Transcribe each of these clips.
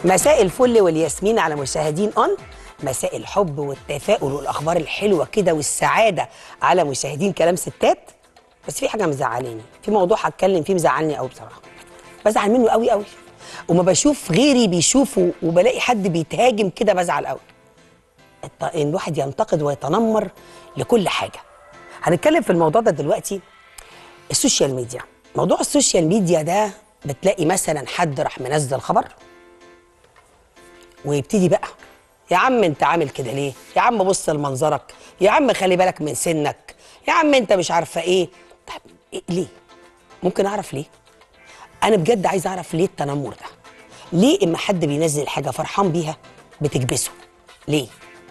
مساء الفل والياسمين على مشاهدين اون مساء الحب والتفاؤل والاخبار الحلوه كده والسعاده على مشاهدين كلام ستات بس في حاجه مزعلاني في موضوع هتكلم فيه مزعلني قوي بصراحه بزعل منه قوي قوي وما بشوف غيري بيشوفه وبلاقي حد بيتهاجم كده بزعل قوي الط- ان الواحد ينتقد ويتنمر لكل حاجه هنتكلم في الموضوع ده دلوقتي السوشيال ميديا موضوع السوشيال ميديا ده بتلاقي مثلا حد راح منزل خبر ويبتدي بقى يا عم انت عامل كده ليه يا عم بص لمنظرك يا عم خلي بالك من سنك يا عم انت مش عارفه ايه طب إيه ليه ممكن اعرف ليه انا بجد عايز اعرف ليه التنمر ده ليه اما حد بينزل حاجه فرحان بيها بتكبسه ليه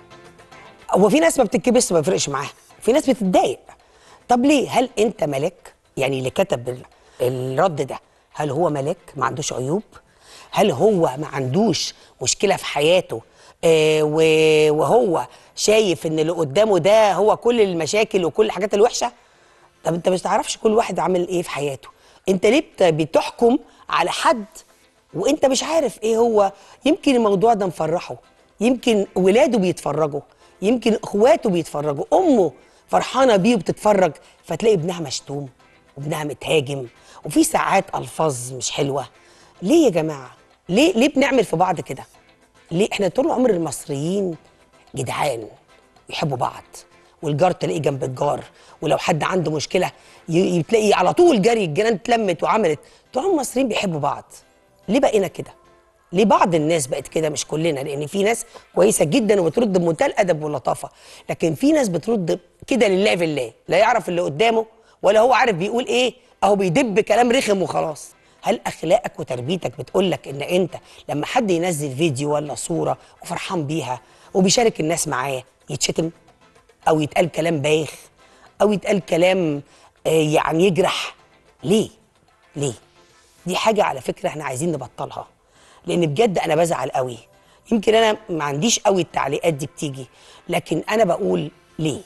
هو في ناس ما بتتكبس ما بيفرقش معاها في ناس بتتضايق طب ليه هل انت ملاك يعني اللي كتب ال- الرد ده هل هو ملاك ما عندوش عيوب هل هو ما عندوش مشكله في حياته آه و- وهو شايف ان اللي قدامه ده هو كل المشاكل وكل الحاجات الوحشه طب انت مش تعرفش كل واحد عامل ايه في حياته انت ليه بت- بتحكم على حد وانت مش عارف ايه هو يمكن الموضوع ده مفرحه يمكن ولاده بيتفرجوا يمكن اخواته بيتفرجوا امه فرحانه بيه وبتتفرج فتلاقي ابنها مشتوم وابنها متهاجم وفي ساعات الفاظ مش حلوه ليه يا جماعه ليه ليه بنعمل في بعض كده ليه احنا طول عمر المصريين جدعان يحبوا بعض والجار تلاقيه جنب الجار ولو حد عنده مشكله ي- تلاقي على طول جري الجيران اتلمت وعملت طول عمر المصريين بيحبوا بعض ليه بقينا كده ليه بعض الناس بقت كده مش كلنا لان في ناس كويسه جدا وبترد بمنتهى الادب واللطافه لكن في ناس بترد كده لله في الله لا يعرف اللي قدامه ولا هو عارف بيقول ايه اهو بيدب كلام رخم وخلاص هل اخلاقك وتربيتك بتقول لك ان انت لما حد ينزل فيديو ولا صوره وفرحان بيها وبيشارك الناس معاه يتشتم او يتقال كلام بايخ او يتقال كلام آه، يعني يجرح ليه ليه دي حاجه على فكره احنا عايزين نبطلها لان بجد انا بزعل قوي يمكن انا ما عنديش قوي التعليقات دي بتيجي لكن انا بقول ليه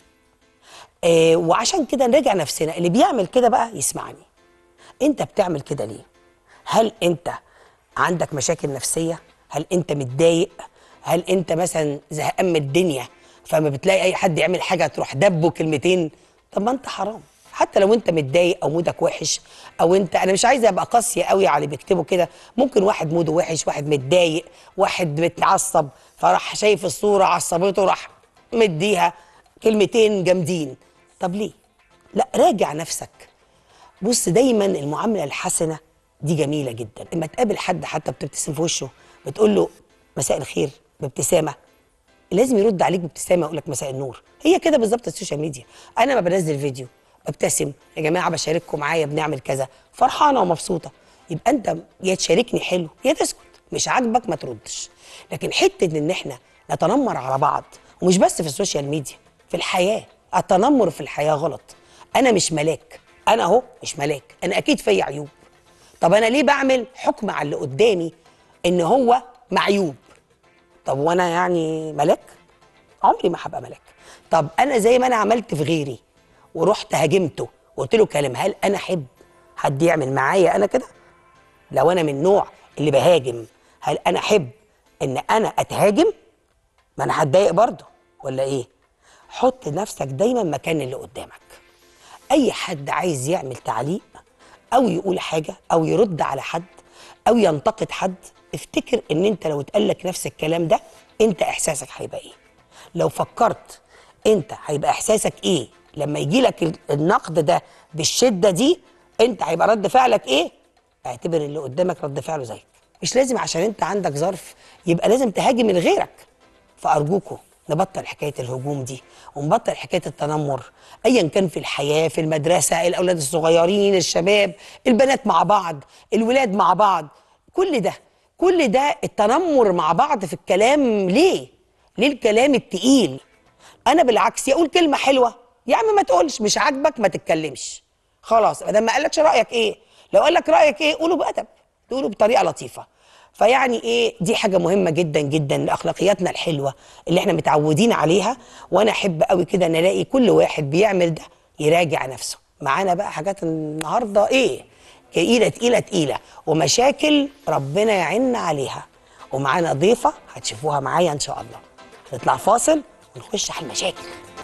آه وعشان كده نراجع نفسنا اللي بيعمل كده بقى يسمعني انت بتعمل كده ليه هل انت عندك مشاكل نفسيه هل انت متضايق هل انت مثلا زهقان من الدنيا فما بتلاقي اي حد يعمل حاجه تروح دبه كلمتين طب ما انت حرام حتى لو انت متضايق او مودك وحش او انت انا مش عايزه ابقى قاسيه قوي على اللي بيكتبوا كده ممكن واحد موده وحش واحد متضايق واحد متعصب فراح شايف الصوره عصبته راح مديها كلمتين جامدين طب ليه لا راجع نفسك بص دايما المعامله الحسنه دي جميله جدا اما تقابل حد حتى بتبتسم في وشه بتقول له مساء الخير بابتسامه لازم يرد عليك بابتسامه يقول لك مساء النور هي كده بالظبط السوشيال ميديا انا ما بنزل فيديو ببتسم يا جماعه بشارككم معايا بنعمل كذا فرحانه ومبسوطه يبقى انت يا تشاركني حلو يا تسكت مش عاجبك ما تردش لكن حته ان احنا نتنمر على بعض ومش بس في السوشيال ميديا في الحياه التنمر في الحياه غلط انا مش ملاك انا اهو مش ملاك انا اكيد فيا عيوب طب انا ليه بعمل حكم على اللي قدامي ان هو معيوب طب وانا يعني ملاك عمري ما هبقى ملاك طب انا زي ما انا عملت في غيري ورحت هاجمته وقلت له كلام هل انا احب حد يعمل معايا انا كده لو انا من النوع اللي بهاجم هل انا احب ان انا اتهاجم ما انا هتضايق برضه ولا ايه حط نفسك دايما مكان اللي قدامك اي حد عايز يعمل تعليق او يقول حاجه او يرد على حد او ينتقد حد افتكر ان انت لو اتقال لك نفس الكلام ده انت احساسك هيبقى ايه لو فكرت انت هيبقى احساسك ايه لما يجي لك ال- النقد ده بالشده دي انت هيبقى رد فعلك ايه اعتبر اللي قدامك رد فعله زيك مش لازم عشان انت عندك ظرف يبقى لازم تهاجم من غيرك فارجوكوا نبطل حكايه الهجوم دي ونبطل حكايه التنمر ايا كان في الحياه في المدرسه الاولاد الصغيرين الشباب البنات مع بعض الولاد مع بعض كل ده كل ده التنمر مع بعض في الكلام ليه ليه الكلام التقيل انا بالعكس يقول كلمه حلوه يا عم ما تقولش مش عاجبك ما تتكلمش خلاص ما دام ما قالكش رايك ايه لو قال لك رايك ايه قوله بادب تقوله بطريقه لطيفه فيعني ايه دي حاجه مهمه جدا جدا لاخلاقياتنا الحلوه اللي احنا متعودين عليها وانا احب قوي كده ان الاقي كل واحد بيعمل ده يراجع نفسه معانا بقى حاجات النهارده ايه تقيله تقيله تقيله ومشاكل ربنا يعيننا عليها ومعانا ضيفه هتشوفوها معايا ان شاء الله نطلع فاصل ونخش على المشاكل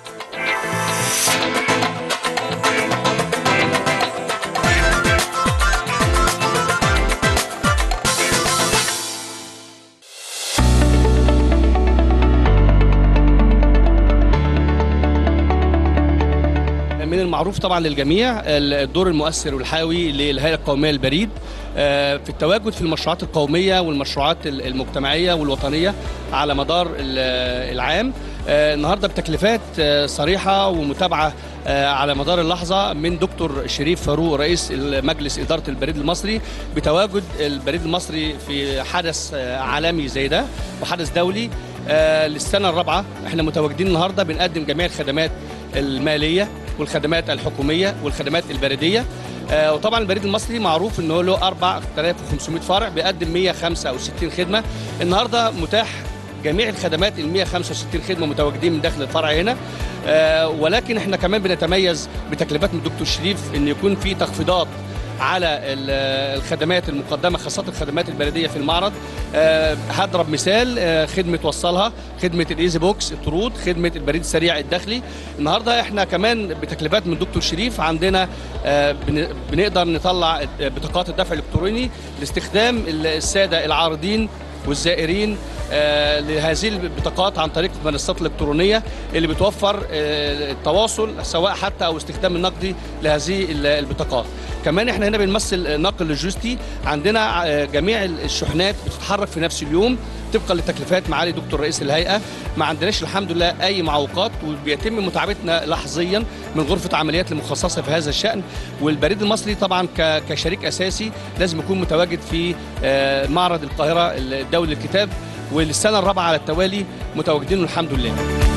من المعروف طبعا للجميع الدور المؤثر والحيوي للهيئه القوميه للبريد آه، في التواجد في المشروعات القوميه والمشروعات المجتمعيه والوطنيه على مدار ال- العام آه، النهارده بتكليفات آه، صريحه ومتابعه آه، على مدار اللحظه من دكتور شريف فاروق رئيس مجلس اداره البريد المصري بتواجد البريد المصري في حدث آه، عالمي زي ده وحدث دولي آه، للسنه الرابعه احنا متواجدين النهارده بنقدم جميع الخدمات الماليه والخدمات الحكوميه والخدمات البريديه آه، وطبعا البريد المصري معروف ان هو له 4500 فرع بيقدم 165 خدمه النهارده متاح جميع الخدمات ال 165 خدمه متواجدين من داخل الفرع هنا آه، ولكن احنا كمان بنتميز بتكليفات من الدكتور شريف ان يكون في تخفيضات على ال- الخدمات المقدمه خاصه الخدمات البريديه في المعرض آه، هضرب مثال آه، خدمه وصلها خدمه الايزي بوكس الطرود خدمه البريد السريع الداخلي النهارده احنا كمان بتكليفات من دكتور شريف عندنا آه، بن- بنقدر نطلع بطاقات الدفع الالكتروني لاستخدام الساده العارضين والزائرين آه، لهذه البطاقات عن طريق المنصات الالكترونيه اللي بتوفر آه، التواصل سواء حتى او استخدام النقدي لهذه ال- البطاقات. كمان احنا هنا بنمثل نقل لوجستي عندنا آه، جميع الشحنات بتتحرك في نفس اليوم طبقا لتكليفات معالي دكتور رئيس الهيئه ما عندناش الحمد لله اي معوقات وبيتم متابعتنا لحظيا من غرفه عمليات المخصصه في هذا الشان والبريد المصري طبعا ك- كشريك اساسي لازم يكون متواجد في آه، معرض القاهره الدولي للكتاب وللسنه الرابعه على التوالي متواجدين الحمد لله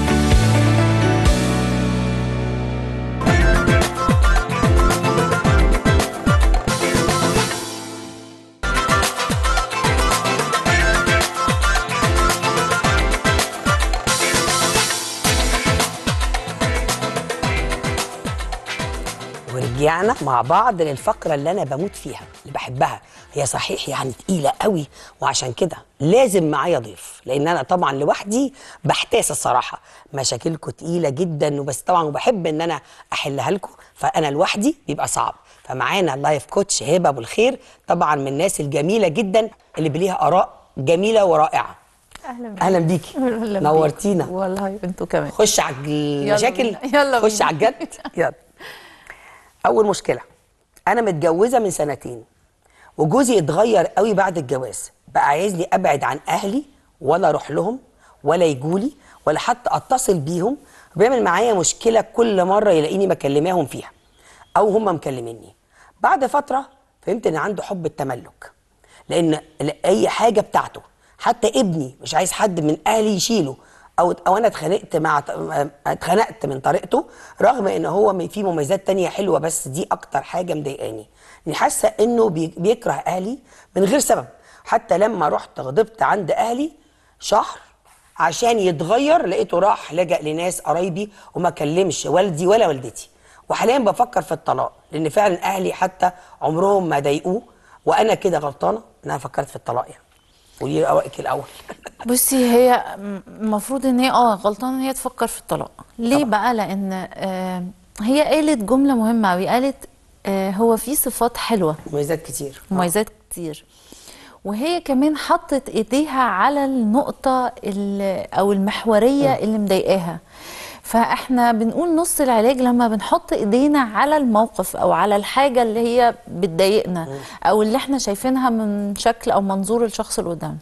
ورجعنا مع بعض للفقرة اللي أنا بموت فيها اللي بحبها هي صحيح يعني تقيلة قوي وعشان كده لازم معايا ضيف لأن أنا طبعا لوحدي بحتاس الصراحة مشاكلكم تقيلة جدا وبس طبعا وبحب إن أنا أحلها لكم فأنا لوحدي بيبقى صعب فمعانا اللايف كوتش هبة أبو الخير طبعا من الناس الجميلة جدا اللي ليها آراء جميلة ورائعة اهلا بيك أهلا بيكي أهلا بيك. نورتينا والله انتوا كمان خش على المشاكل بينا. يلا خش بينا. على الجد يلا اول مشكله انا متجوزه من سنتين وجوزي اتغير قوي بعد الجواز بقى عايزني ابعد عن اهلي ولا اروح لهم ولا يجولي ولا حتى اتصل بيهم بيعمل معايا مشكله كل مره يلاقيني بكلماهم فيها او هم مكلميني بعد فتره فهمت ان عنده حب التملك لان اي حاجه بتاعته حتى ابني مش عايز حد من اهلي يشيله او او انا اتخانقت مع اتخنقت من طريقته رغم ان هو فيه مميزات تانية حلوه بس دي اكتر حاجه مضايقاني اني حاسه انه بي- بيكره اهلي من غير سبب حتى لما رحت غضبت عند اهلي شهر عشان يتغير لقيته راح لجأ لناس قرايبي وما كلمش والدي ولا والدتي وحاليا بفكر في الطلاق لان فعلا اهلي حتى عمرهم ما ضايقوه وانا كده غلطانه ان انا فكرت في الطلاق يعني قولي لي رايك الاول بصي هي م- المفروض ان هي اه غلطانه ان هي تفكر في الطلاق ليه طبعا. بقى لان آه هي قالت جمله مهمه قوي قالت آه هو في صفات حلوه مميزات كتير مميزات كتير وهي كمان حطت ايديها على النقطة ال- او المحورية اللي مضايقاها فاحنا بنقول نص العلاج لما بنحط ايدينا على الموقف او على الحاجة اللي هي بتضايقنا او اللي احنا شايفينها من شكل او منظور الشخص اللي قدامنا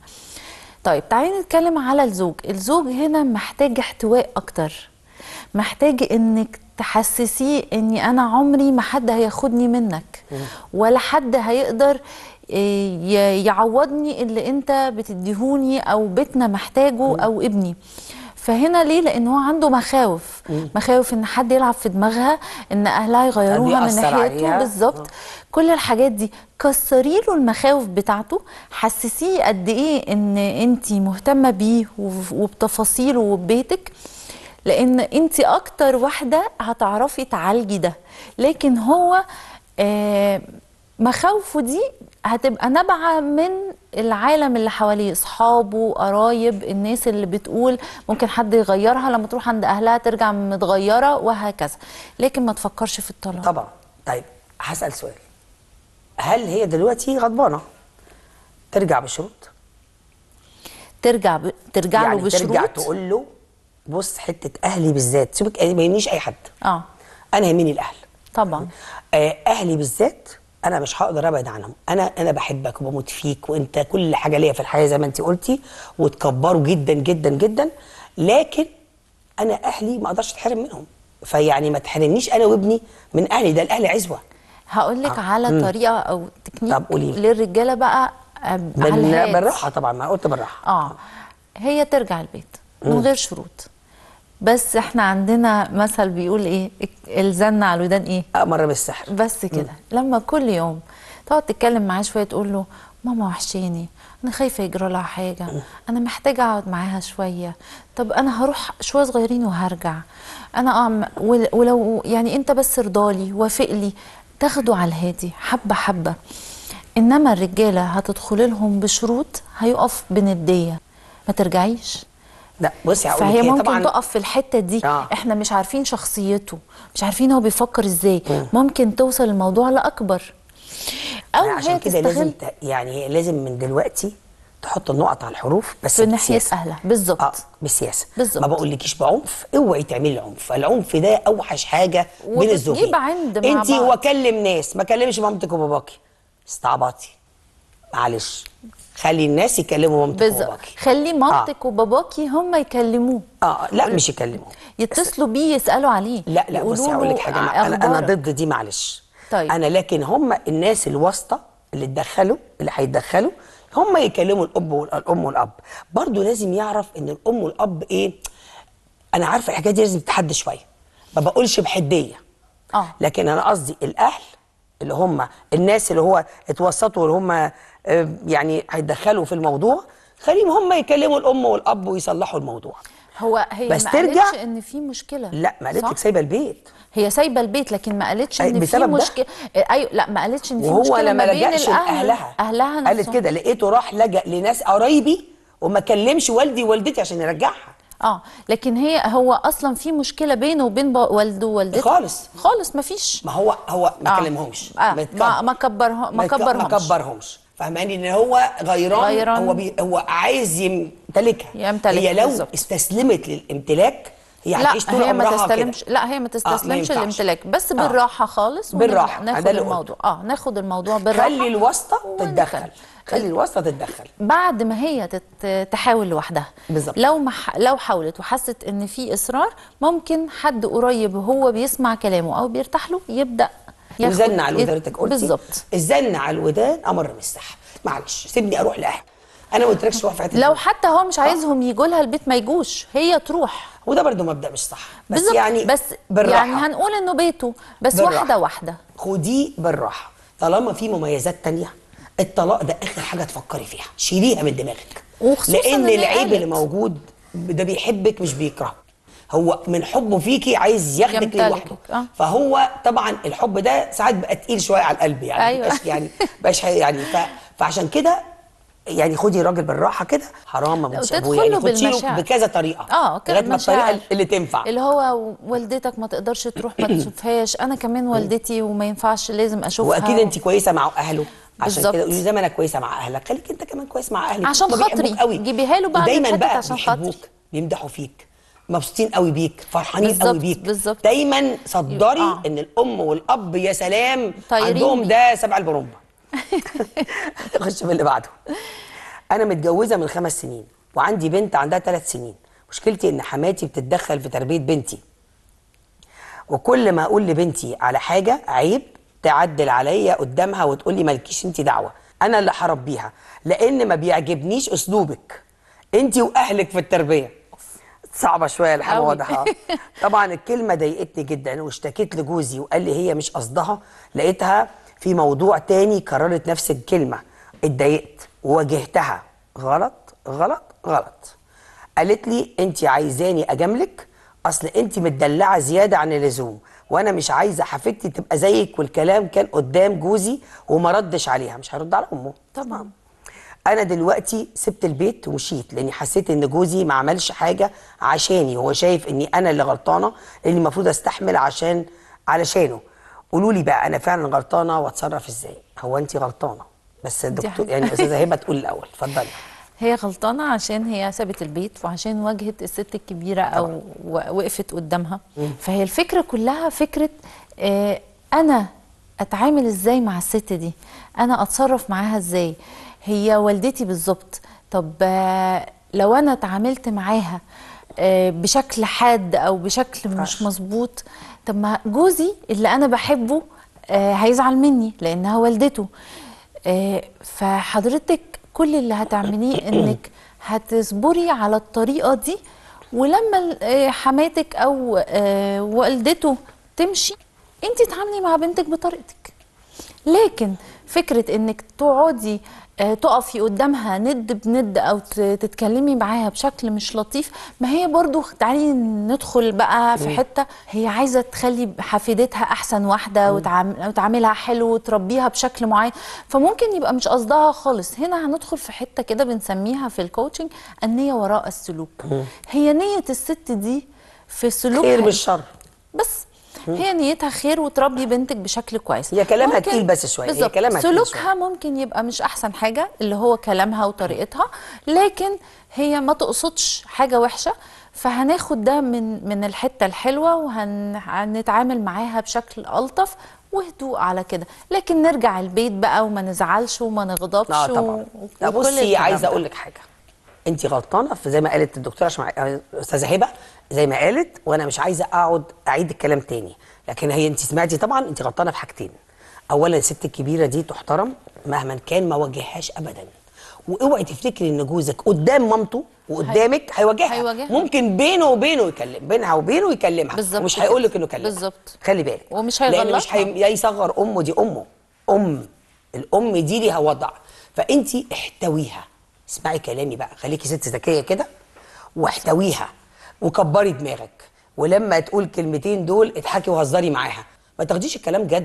طيب تعالي نتكلم على الزوج الزوج هنا محتاج احتواء اكتر محتاج انك تحسسيه اني انا عمري ما حد هياخدني منك ولا حد هيقدر إيه، ي- يعوضني اللي انت بتديهوني او بيتنا محتاجه او ابني فهنا ليه لان هو عنده مخاوف مخاوف ان حد يلعب في دماغها ان اهلها يغيروها من يأثر ناحيته عليها. بالظبط كل الحاجات دي كسري له المخاوف بتاعته حسسيه قد ايه ان انت مهتمه بيه وف- وبتفاصيله وببيتك لان انت اكتر واحده هتعرفي تعالجي ده لكن هو آه مخاوفه دي هتبقى نابعه من العالم اللي حواليه اصحابه قرايب الناس اللي بتقول ممكن حد يغيرها لما تروح عند اهلها ترجع متغيره وهكذا لكن ما تفكرش في الطلاق طبعا طيب هسال سؤال هل هي دلوقتي غضبانه ترجع بشروط ترجع ب... ترجع يعني له بشروط ترجع تقول له بص حته اهلي بالذات سيبك ما يهمنيش اي حد اه انا يهمني الاهل طبعا آه، اهلي بالذات انا مش هقدر ابعد عنهم انا انا بحبك وبموت فيك وانت كل حاجه ليا في الحياه زي ما انت قلتي وتكبروا جدا جدا جدا لكن انا اهلي ما اقدرش اتحرم منهم فيعني ما تحرمنيش انا وابني من اهلي ده الاهل عزوه هقول لك على طريقه او تكنيك طب قولي لي. للرجاله بقى آه، بال- على الهادي. بالراحه طبعا ما قلت بالراحه اه هي ترجع البيت من غير شروط بس احنا عندنا مثل بيقول ايه الزن على الودان ايه امر بالسحر بس كده لما كل يوم تقعد تتكلم معاه شويه تقول له ماما وحشاني انا خايفه يجرى لها حاجه انا محتاجه اقعد معاها شويه طب انا هروح شويه صغيرين وهرجع انا اه ول- ولو يعني انت بس رضالي وافق لي تاخده على الهادي حبه حبه انما الرجاله هتدخل لهم بشروط هيقف بنديه ما ترجعيش لا بصي هقول لك فهي هي ممكن طبعا تقف في الحته دي آه. احنا مش عارفين شخصيته مش عارفين هو بيفكر ازاي ممكن توصل الموضوع لاكبر او عشان هي كده لازم تستغل ت... يعني هي لازم من دلوقتي تحط النقط على الحروف بس في ناحيه بالسياسة. اهلها بالظبط اه بالسياسه بالظبط. ما بقولكيش بعنف اوعي تعملي عنف العنف ده اوحش حاجه بين الزوجين وبتجيب عند مع انت بعض. هو كلم ناس ما كلمش مامتك وباباكي استعبطي معلش خلي الناس يكلموا مامتك بالظبط وباباكي خلي مامتك وباباكي هم يكلموه اه لا مش يكلموا يتصلوا بيه يسالوا عليه لا لا بصي يقولوا هقول له لك حاجه انا انا أخبارك. ضد دي معلش طيب. انا لكن هم الناس الواسطه اللي اتدخلوا اللي هيتدخلوا هم يكلموا الاب والام والاب برضو لازم يعرف ان الام والاب ايه انا عارفه الحكايه دي لازم تتحدى شويه ما بقولش بحديه اه لكن انا قصدي الاهل اللي هم الناس اللي هو اتوسطوا اللي هم آه، يعني هيتدخلوا في الموضوع خليهم هم يكلموا الام والاب ويصلحوا الموضوع هو هي بس ما ترجع- قالتش ان في مشكله لا ما قالت صح؟ لك سايبه البيت هي سايبه البيت لكن ما قالتش أي ان في بسبب ده. مشكله ايوه لا ما قالتش ان في وهو مشكله لما ما بين لجأش الاهل لاهلها اهلها قالت نفسهم. كده لقيته راح لجأ لناس قرايبي وما كلمش والدي ووالدتي عشان يرجعها اه لكن هي هو اصلا في مشكله بينه وبين با- والده ووالدته خالص. خالص ما فيش ما هو هو ما آه. كلمهمش آه. يتكبر. ما ما كبره ما ما يتك- كبرهمش ما كبرهمش فاهماني ان هو غيران, غيران. هو بي هو عايز يمتلكها يمتلكها هي لو بالظبط. استسلمت للامتلاك هي لا هتعيش طول هي ما عمرها تستلمش كده لا هي ما تستسلمش ينفعش. الامتلاك بس آه. بالراحه خالص ونبدأ بالراحة، ده ناخد اللي قلته. الموضوع اه ناخد الموضوع بالراحه خلي الواسطه ونتكلم. تتدخل خلي الواسطه تتدخل بعد ما هي تت... تحاول لوحدها بالظبط. لو ما ح... لو حاولت وحست ان في اصرار ممكن حد قريب وهو بيسمع كلامه او بيرتاح له يبدا ياخد وزن على الودان يت- انت قلتي بالظبط الزن على الودان امر من السحر معلش سيبني اروح لاهلي انا ما قلتلكش روح في حته لو حتى هو مش عايزهم يجوا لها البيت ما يجوش هي تروح وده برضو مبدا مش صح بس بالظبط يعني بس بالراحه يعني هنقول انه بيته بس بالراحة. واحده واحده خديه بالراحه طالما في مميزات تانية الطلاق ده اخر حاجه تفكري فيها شيليها من دماغك وخصوصاً لان إن هي العيب قالت. اللي موجود ده بيحبك مش بيكرهك هو من حبه فيكي عايز ياخدك يمتلكك، لوحده آه. فهو طبعا الحب ده ساعات بقى تقيل شويه على القلب يعني أيوة. بقاش يعني بقاش يعني ف... فعشان كده يعني خدي الراجل بالراحه كده حرام ما بنتش ابويا يعني وتدخله خدشيله بالمشاعر. بكذا طريقه اه كده لغايه ما الطريقه مشاعر. اللي تنفع اللي هو والدتك ما تقدرش تروح ما تشوفهاش انا كمان والدتي وما ينفعش لازم اشوفها واكيد انت كويسه مع اهله عشان بالظبط. كده قولي زي ما انا كويسه مع اهلك خليك انت كمان كويس مع اهلك عشان هما بيحبوك خاطري. قوي جيبيها له بقى ودايما من حتة بقى عشان بيحبوك خاطري. بيمدحوا فيك مبسوطين قوي بيك فرحانين بالظبط، قوي بيك بالظبط. دايما صدري آه. ان الام والاب يا سلام طايرين عندهم بيك. ده سبع البرومبا خش في اللي بعده انا متجوزه من خمس سنين وعندي بنت عندها ثلاث سنين مشكلتي ان حماتي بتتدخل في تربيه بنتي وكل ما اقول لبنتي على حاجه عيب تعدل عليا قدامها وتقول لي مالكيش انت دعوه انا اللي هربيها لان ما بيعجبنيش اسلوبك انت واهلك في التربيه صعبه شويه الحاجه أوي. واضحه طبعا الكلمه ضايقتني جدا واشتكيت لجوزي وقال لي هي مش قصدها لقيتها في موضوع تاني كررت نفس الكلمه اتضايقت وواجهتها غلط غلط غلط قالت لي انت عايزاني اجاملك اصل انت متدلعه زياده عن اللزوم وانا مش عايزه حفيدتي تبقى زيك والكلام كان قدام جوزي وما ردش عليها مش هيرد على امه طبعا انا دلوقتي سبت البيت ومشيت لاني حسيت ان جوزي ما عملش حاجه عشاني هو شايف اني انا اللي غلطانه اللي المفروض استحمل عشان علشانه قولوا لي بقى انا فعلا غلطانه واتصرف ازاي هو انت غلطانه بس الدكتور حقيقة. يعني استاذه هبه تقول الاول اتفضلي هي غلطانة عشان هي سابت البيت وعشان واجهت الست الكبيرة أو و- وقفت قدامها فهي الفكرة كلها فكرة آه أنا أتعامل إزاي مع الست دي أنا أتصرف معاها إزاي هي والدتي بالظبط طب آه لو أنا اتعاملت معاها آه بشكل حاد أو بشكل مش ينفعش. مظبوط طب ما جوزي اللي أنا بحبه آه هيزعل مني لأنها والدته آه، فحضرتك كل اللي هتعمليه انك هتصبري على الطريقه دي ولما ال- آه، حماتك او آه، والدته تمشي انت تعاملي مع بنتك بطريقتك لكن فكره انك تقعدي آه، تقفي قدامها ند بند او ت- تتكلمي معاها بشكل مش لطيف ما هي برضو تعالي ندخل بقى في حته هي عايزه تخلي حفيدتها احسن واحده وتعام- وتعاملها حلو وتربيها بشكل معين فممكن يبقى مش قصدها خالص هنا هندخل في حته كده بنسميها في الكوتشنج النيه وراء السلوك هي نيه الست دي في سلوكها خير بالشر بس هي نيتها خير وتربي بنتك بشكل كويس هي كلامها ممكن- تقيل بس شوية، هي بالظبط. كلامها تقيل سلوكها ممكن يبقى مش احسن حاجه اللي هو كلامها وطريقتها لكن هي ما تقصدش حاجه وحشه فهناخد ده من من الحته الحلوه وهنتعامل معاها بشكل الطف وهدوء على كده لكن نرجع البيت بقى وما نزعلش وما نغضبش اه طبعا و- لا وكل بصي الكلام عايزه ده. اقول لك حاجه انت غلطانه في زي ما قالت الدكتوره شمع... آه، استاذه هبه زي ما قالت وانا مش عايزه اقعد اعيد الكلام تاني لكن هي انت سمعتي طبعا انت غلطانه في حاجتين اولا الست الكبيره دي تحترم مهما كان ما واجههاش ابدا واوعي تفتكري ان جوزك قدام مامته وقدامك هيواجهها هيواجهها. ممكن بينه وبينه يكلم بينها وبينه يكلمها بالظبط ومش كده. هيقول لك انه كلمها بالظبط. خلي بالك ومش لان هيغلطها. مش هي... يا يصغر امه دي امه ام الام دي ليها وضع فانت احتويها اسمعي كلامي بقى خليكي ست ذكيه كده واحتويها وكبري دماغك ولما تقول كلمتين دول اضحكي وهزري معاها ما تاخديش الكلام جد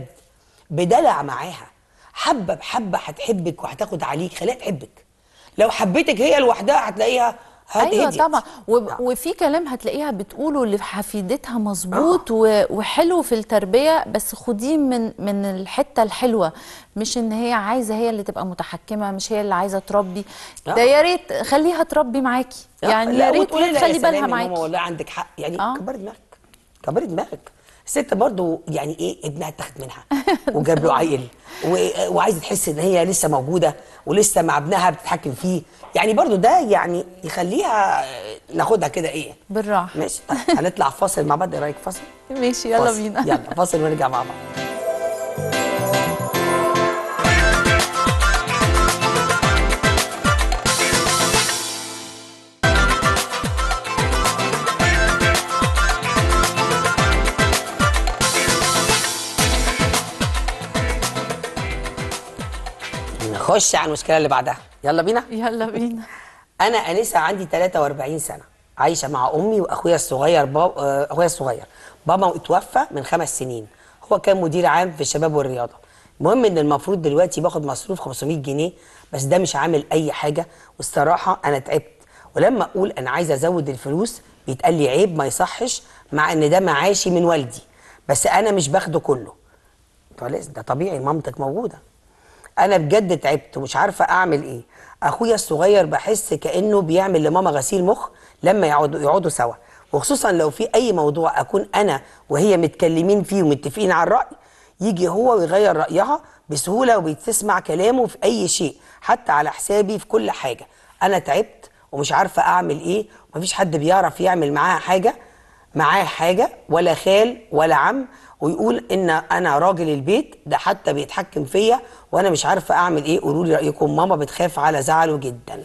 بدلع معاها حبه بحبه هتحبك وهتاخد عليك خليها تحبك لو حبيتك هي لوحدها هتلاقيها ايوه هتهديت. طبعا وب- آه. وفي كلام هتلاقيها بتقوله لحفيدتها مظبوط و- وحلو في التربيه بس خديه من من الحته الحلوه مش ان هي عايزه هي اللي تبقى متحكمه مش هي اللي عايزه تربي آه. ده يا ريت خليها تربي معاكي يعني لا، يا ريت وتقولي هي لها تخلي يا سلام بالها يا ماما معاكي والله عندك حق يعني آه. كبري دماغك كبري دماغك الست برضو يعني ايه ابنها اتاخد منها وجاب له عيل و- وعايزه تحس ان هي لسه موجوده ولسه مع ابنها بتتحكم فيه يعني برضو ده يعني يخليها ناخدها كده ايه بالراحه ماشي طيب هنطلع فاصل مع بعض ايه رايك فاصل ماشي يلا فاصل. بينا يلا فاصل ونرجع مع بعض نخش على المشكله اللي بعدها يلا بينا يلا بينا انا انسه عندي 43 سنه عايشه مع امي واخويا الصغير باب... آه، اخويا الصغير بابا اتوفى من خمس سنين هو كان مدير عام في الشباب والرياضه المهم ان المفروض دلوقتي باخد مصروف 500 جنيه بس ده مش عامل اي حاجه والصراحه انا تعبت ولما اقول انا عايزه ازود الفلوس بيتقال لي عيب ما يصحش مع ان ده معاشي من والدي بس انا مش باخده كله خلاص ده طبيعي مامتك موجوده انا بجد تعبت ومش عارفه اعمل ايه اخويا الصغير بحس كانه بيعمل لماما غسيل مخ لما يقعدوا يقعدوا سوا وخصوصا لو في اي موضوع اكون انا وهي متكلمين فيه ومتفقين على الراي يجي هو ويغير رايها بسهوله وبتسمع كلامه في اي شيء حتى على حسابي في كل حاجه انا تعبت ومش عارفه اعمل ايه ومفيش حد بيعرف يعمل معاها حاجه معاه حاجه ولا خال ولا عم ويقول ان انا راجل البيت ده حتى بيتحكم فيا وانا مش عارفه اعمل ايه قولوا لي رايكم ماما بتخاف على زعله جدا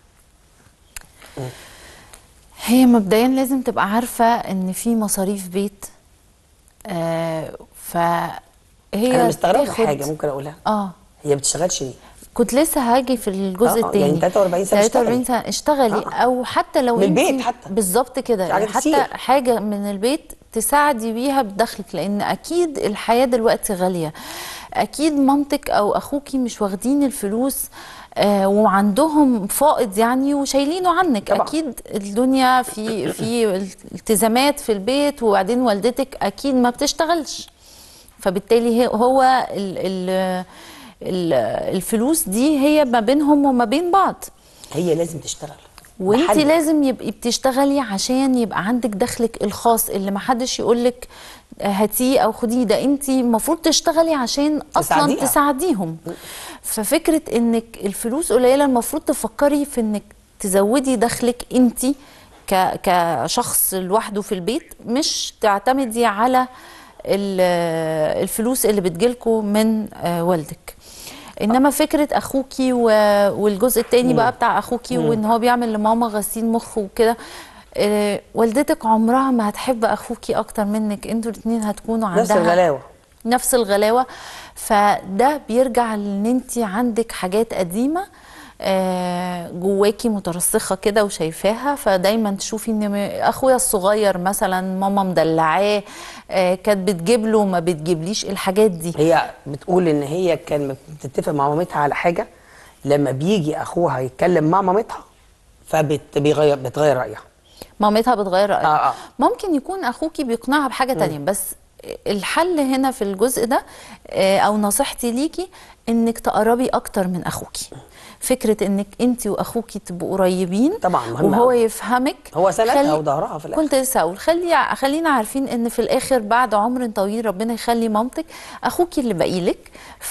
هي مبدئيا لازم تبقى عارفه ان في مصاريف بيت آه فهي انا مستغربه تاخد- حاجه ممكن اقولها اه هي بتشتغلش ليه كنت لسه هاجي في الجزء آه، آه، الثاني يعني 43 سنة 43 سنه اشتغلي آه. او حتى لو من البيت انتي- حتى. بالظبط كده حاجة يعني حتى كتير. حاجه من البيت تساعدي بيها بدخلك لان اكيد الحياه دلوقتي غاليه اكيد مامتك او اخوكي مش واخدين الفلوس آه وعندهم فائض يعني وشايلينه عنك طبعا. اكيد الدنيا في في التزامات في البيت وبعدين والدتك اكيد ما بتشتغلش فبالتالي هي- هو ال ال ال الفلوس دي هي ما بينهم وما بين بعض هي لازم تشتغل وانت محل. لازم يبقي بتشتغلي عشان يبقى عندك دخلك الخاص اللي ما حدش يقولك هاتيه او خديه ده انت المفروض تشتغلي عشان اصلا تساعديها. تساعديهم ففكره انك الفلوس قليله المفروض تفكري في انك تزودي دخلك انت ك كشخص لوحده في البيت مش تعتمدي على ال- الفلوس اللي بتجيلكوا من آه، والدك انما فكره اخوكي و- والجزء التاني بقى بتاع اخوكي وان هو بيعمل لماما غسيل مخ وكده آه، والدتك عمرها ما هتحب اخوكي اكتر منك انتوا الاثنين هتكونوا عندها نفس الغلاوه نفس الغلاوه فده بيرجع لان انت عندك حاجات قديمه آه، جواكي مترسخه كده وشايفاها فدايما تشوفي ان م- اخويا الصغير مثلا ماما مدلعاه آه، كانت بتجيب له ما بتجيبليش الحاجات دي هي بتقول ان هي كان بتتفق مع مامتها على حاجه لما بيجي اخوها يتكلم مع مامتها فبتغير بتغير رايها مامتها بتغير رأيها آه، آه. ممكن يكون اخوكي بيقنعها بحاجه تانية بس الحل هنا في الجزء ده آه، او نصيحتي ليكي انك تقربي اكتر من اخوكي فكره انك انت واخوكي تبقوا قريبين طبعاً، مهمة وهو أوي. يفهمك هو سندها خلي- وظهرها في الآخر. كنت لسه اقول خلي خلينا عارفين ان في الاخر بعد عمر طويل ربنا يخلي مامتك اخوكي اللي باقي لك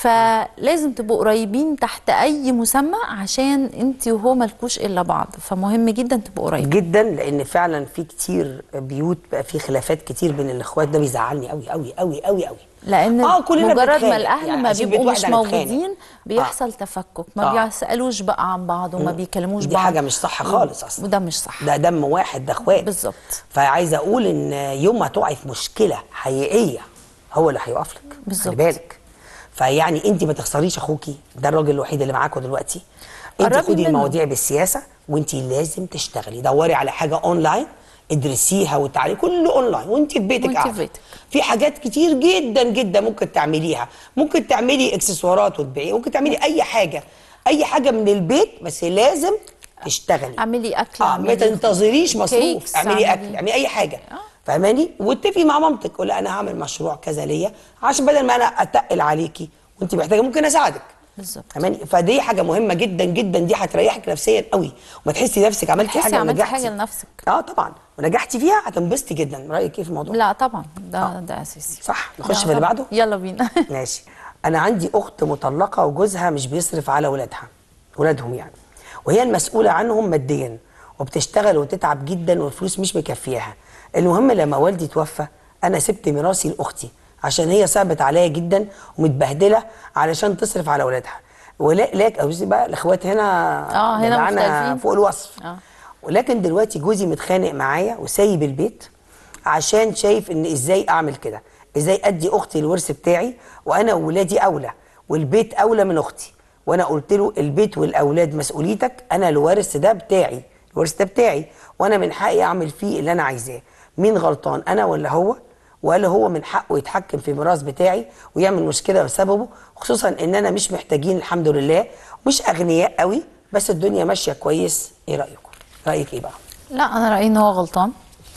فلازم تبقوا قريبين تحت اي مسمى عشان انت وهو ملكوش الا بعض فمهم جدا تبقوا قريبين جدا لان فعلا في كتير بيوت بقى في خلافات كتير بين الاخوات ده بيزعلني قوي قوي قوي قوي قوي لان آه، كلنا مجرد بنتخانق. ما الاهل يعني ما عشان بيبقوا بيت مش واحد هنتخانق. موجودين بيحصل تفكك ما آه. بيسالوش بقى عن بعض وما بيكلموش دي بعض حاجة مش صح خالص أصلا. وده مش صح ده دم واحد ده اخوات بالظبط. فعايزه اقول ان يوم ما تقعي في مشكله حقيقيه هو اللي هيقف لك بالظبط. خلي بالك فيعني انت ما تخسريش اخوكي ده الراجل الوحيد اللي معاكوا دلوقتي انت قربي خدي منه. المواضيع بالسياسه وانت لازم تشتغلي دوري على حاجه اونلاين ادرسيها وتعالي كله اونلاين وانت في بيتك وانت في قاعده بيتك. في حاجات كتير جدا جدا ممكن تعمليها ممكن تعملي اكسسوارات وتبيعي ممكن تعملي اي حاجه اي حاجه من البيت بس لازم تشتغلي اعملي اكل اه ما اعملي تنتظريش مصروف كيكس، اعملي اعملي- اكل اعملي اي حاجه فاهماني واتفقي مع مامتك قولي انا هعمل مشروع كذا ليا عشان بدل ما انا اتقل عليكي وانت محتاجه ممكن اساعدك بالظبط. فاهماني فدي حاجه مهمه جدا جدا دي هتريحك نفسيا قوي وما تحسي نفسك عملتي تحسي حاجه عملتي ونجحتي حاجة لنفسك. اه طبعا ونجحتي فيها هتنبسطي جدا رايك ايه في الموضوع لا طبعا ده ده اساسي صح لا نخش في طبعاً. اللي بعده يلا بينا ماشي انا عندي اخت مطلقه وجوزها مش بيصرف على ولادها ولادهم يعني وهي المسؤوله عنهم ماديا وبتشتغل وتتعب جدا والفلوس مش مكفياها المهم لما والدي توفى انا سبت ميراثي لاختي عشان هي صعبت عليا جدا ومتبهدله علشان تصرف على ولادها ولكن بصي بقى الاخوات هنا آه، هنا جدعانة مختلفين. فوق الوصف آه. ولكن دلوقتي جوزي متخانق معايا وسايب البيت عشان شايف ان ازاي اعمل كده ازاي ادي اختي الورث بتاعي وانا وولادي اولى والبيت اولى من اختي وانا قلت له البيت والاولاد مسؤوليتك انا الورث ده بتاعي الورث ده بتاعي وانا من حقي اعمل فيه اللي انا عايزاه مين غلطان انا ولا هو ولا هو من حقه يتحكم في الميراث بتاعي ويعمل مشكله بسببه خصوصا ان انا مش محتاجين الحمد لله مش اغنياء قوي بس الدنيا ماشيه كويس ايه رايكم رايك ايه بقى لا انا رايي ان هو غلطان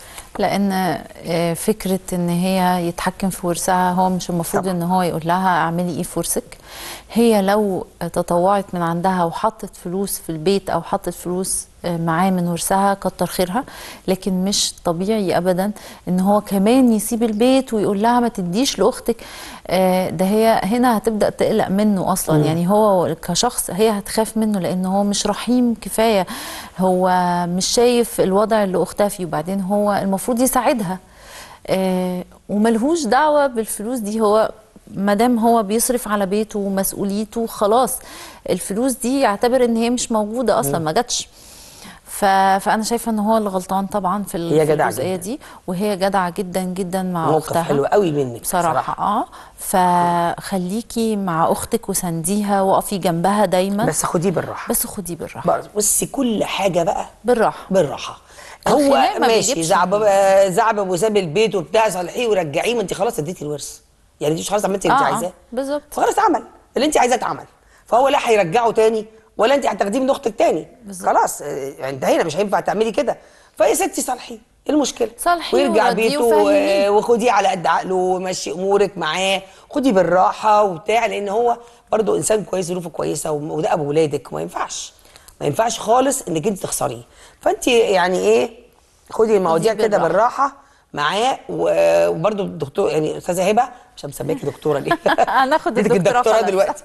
لان آه، فكره ان هي يتحكم في ورثها هو مش المفروض طبعا. ان هو يقول لها اعملي ايه في ورثك هي لو تطوعت من عندها وحطت فلوس في البيت او حطت فلوس آه، معاه من ورثها كتر خيرها لكن مش طبيعي ابدا ان هو كمان يسيب البيت ويقول لها ما تديش لاختك آه، ده هي هنا هتبدا تقلق منه اصلا يعني هو كشخص هي هتخاف منه لان هو مش رحيم كفايه هو مش شايف الوضع اللي اختها فيه وبعدين هو المفروض يساعدها آه، وملهوش دعوه بالفلوس دي هو ما دام هو بيصرف على بيته ومسؤوليته خلاص الفلوس دي يعتبر ان هي مش موجوده اصلا ما جاتش ف... فانا شايفه ان هو اللي غلطان طبعا في ال- هي في جدعة الجزئيه جداً. دي وهي جدعه جدا جدا مع موقف اختها حلو قوي منك بصراحه, بصراحة. اه فخليكي مع اختك وسانديها وقفي جنبها دايما بس خديه بالراحه بس خديه بالراحه بقى بصي كل حاجه بقى بالراحه بالراحه هو الخناق ما ماشي بيجيبش زعب زعبب وساب البيت وبتاع صلحيه ورجعيه ما انت خلاص اديتي الورث يعني دي مش خلاص عملتي اللي انت آه، آه، عايزاه بالظبط. فخلاص اتعمل اللي انت عايزاه اتعمل فهو لا هيرجعه تاني ولا انت هتاخديه من اختك تاني بالظبط. خلاص اه، يعني انتهينا مش هينفع تعملي كده فيا ستي صالحيه ايه المشكله صالحيه ويرجع ورديه بيته وفهميه. اه، وخديه على قد عقله ومشي امورك معاه خدي بالراحه وبتاع لان هو برضه انسان كويس ظروفه كويسه وم- وده ابو ولادك وما ينفعش ما ينفعش خالص انك انت تخسريه فانت يعني ايه خدي المواضيع خديه كده بالراحة. بالراحه معاه و- وبرضه الدكتور يعني استاذه هبه مش مسمياكي دكتوره ليه؟ هناخد اديتك الدكتوراه الدكتوره خلاص. دلوقتي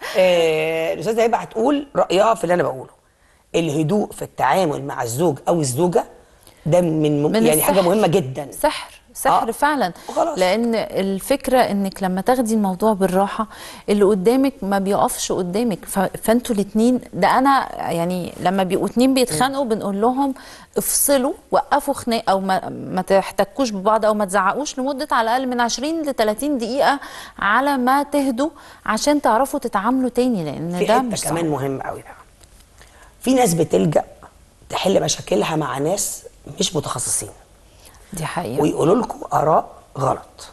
آه، الاستاذه هبه هتقول رايها في اللي انا بقوله الهدوء في التعامل مع الزوج او الزوجه ده من, من يعني حاجه السحر. مهمه جدا سحر سحر آه. فعلا وخلاص. لان الفكره انك لما تاخدي الموضوع بالراحه اللي قدامك ما بيقفش قدامك ف... فانتوا الاثنين ده انا يعني لما بيبقوا اتنين بيتخانقوا بنقول لهم افصلوا وقفوا خناق او ما, ما تحتكوش ببعض او ما تزعقوش لمده على الاقل من 20 ل 30 دقيقه على ما تهدوا عشان تعرفوا تتعاملوا تاني لان في ده حته مش كمان صعب. مهم قوي بقى في ناس بتلجا تحل مشاكلها مع ناس مش متخصصين دي حقيقه ويقولوا لكم اراء غلط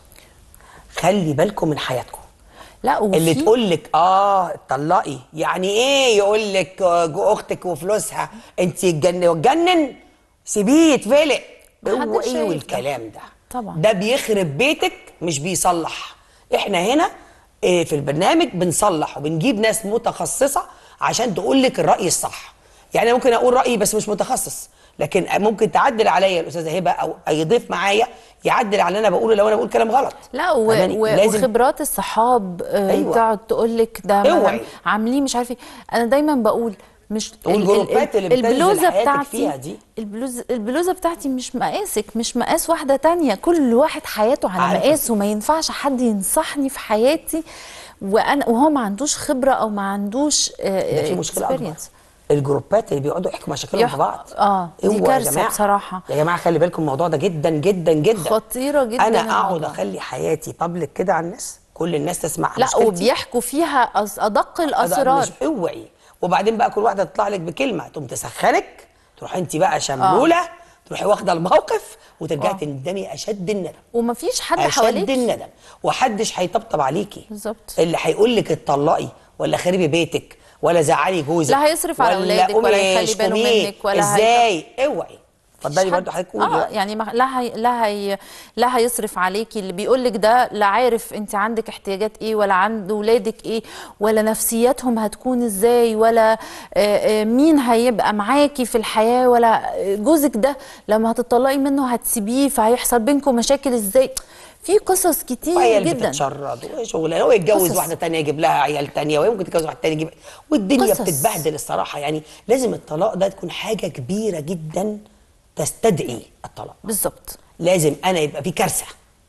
خلي بالكم من حياتكم لا وفي اللي تقول لك اه اتطلقي يعني ايه يقول لك آه، جو اختك وفلوسها انت تجن وتجنن سيبيه يتفلق محدش هو ايه شايف ده. والكلام ده طبعا. ده بيخرب بيتك مش بيصلح احنا هنا آه، في البرنامج بنصلح وبنجيب ناس متخصصه عشان تقول لك الراي الصح يعني أنا ممكن اقول رايي بس مش متخصص لكن ممكن تعدل عليا الاستاذه هبه او اي ضيف معايا يعدل على اللي انا بقوله لو انا بقول كلام غلط لا و... فاهماني؟ و... لازم وخبرات الصحاب آه أيوة. تقعد تقول لك ده اوعي. ما- عاملين مش عارفه ايه انا دايما بقول مش ال- ال- والجروبات اللي بتنزل البلوزه حياتك بتاعتي فيها دي. البلوز البلوزه بتاعتي مش مقاسك مش مقاس واحده تانية كل واحد حياته على عارفة. مقاسه ما ينفعش حد ينصحني في حياتي وانا وهو ما عندوش خبره او ما عندوش ده في مشكله اكبر experience. الجروبات اللي بيقعدوا يحكوا مشاكلهم يح- في بعض آه، دي اوعوا يا كارثة جماعة. بصراحة. يا جماعه خلي بالكم الموضوع ده جدا جدا جدا خطيرة جدا انا اقعد الموضوع. اخلي حياتي بابليك كده على الناس كل الناس تسمع لا مشكلتي. وبيحكوا فيها أص- ادق أنا الاسرار مش اوعي وبعدين بقى كل واحده تطلع لك بكلمه تقوم تسخنك تروح انت بقى شملوله تروحي واخده الموقف وترجعي آه. تندمي اشد الندم ومفيش حد اشد حواليك الندم وحدش هيطبطب عليكي بالظبط. اللي هيقول لك اتطلقي ولا خربي بيتك ولا زعلي جوزك لا هيصرف على أولادك قومي ولا يخلي باله اشتميه. منك ولا ازاي اوعي اتفضلي مفيش برضه حد- حضرتك قولي اه بقى. يعني ما لا هي لا هي لا هيصرف عليكي اللي بيقول لك ده لا عارف انت عندك احتياجات ايه ولا عند ولادك ايه ولا نفسياتهم هتكون ازاي ولا آه، آه، مين هيبقى معاكي في الحياه ولا جوزك ده لما هتطلقي منه هتسيبيه فهيحصل بينكم مشاكل ازاي في قصص كتير وعيال جدا بتتشرد وشغلانه هو يتجوز قصص. واحده تانية يجيب لها عيال تانية وهي ممكن تتجوز واحد تاني يجيب والدنيا قصص. بتتبهدل الصراحه يعني لازم الطلاق ده تكون حاجه كبيره جدا تستدعي الطلاق بالظبط لازم انا يبقى في كارثه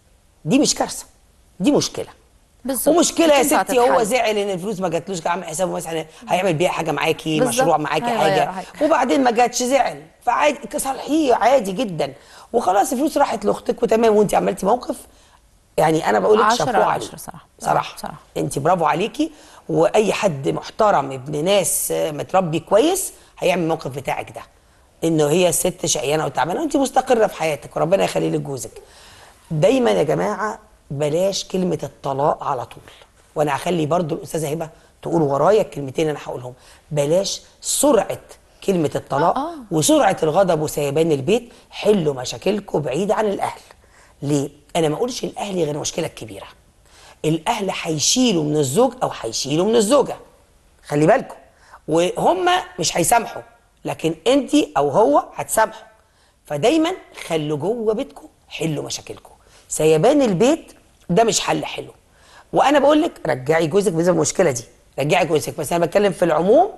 دي مش كارثه دي مشكله بالظبط ومشكله يا تنفع ستي هو تتحل. زعل ان الفلوس ما جاتلوش عامل حسابه مثلا هيعمل بيها حاجه معاكي بالظبط. مشروع معاكي هيغير حاجه حاجة. وبعدين ما جاتش زعل فعادي صالحيه عادي جدا وخلاص الفلوس راحت لاختك وتمام وانت عملتي موقف يعني انا بقول لك عشرة شابوه على عليك عشرة صراحة. صراحه آه، صراحة. انت برافو عليكي واي حد محترم ابن ناس آه، متربي كويس هيعمل الموقف بتاعك ده انه هي الست شقيانه وتعبانه وانت مستقره في حياتك وربنا يخلي لك جوزك دايما يا جماعه بلاش كلمه الطلاق على طول وانا هخلي برضو الاستاذه هبه تقول ورايا الكلمتين اللي انا هقولهم بلاش سرعه كلمه الطلاق آه، آه. وسرعه الغضب وسيبان البيت حلوا مشاكلكم بعيد عن الاهل ليه انا ما اقولش الاهل غير المشكله الكبيره الاهل هيشيلوا من الزوج او هيشيلوا من الزوجه خلي بالكم وهم مش هيسامحوا لكن انت او هو هتسامحوا فدايما خلوا جوه بيتكم حلوا مشاكلكم سيبان البيت ده مش حل حلو وانا بقول لك رجعي جوزك بسبب المشكله دي رجعي جوزك بس انا بتكلم في العموم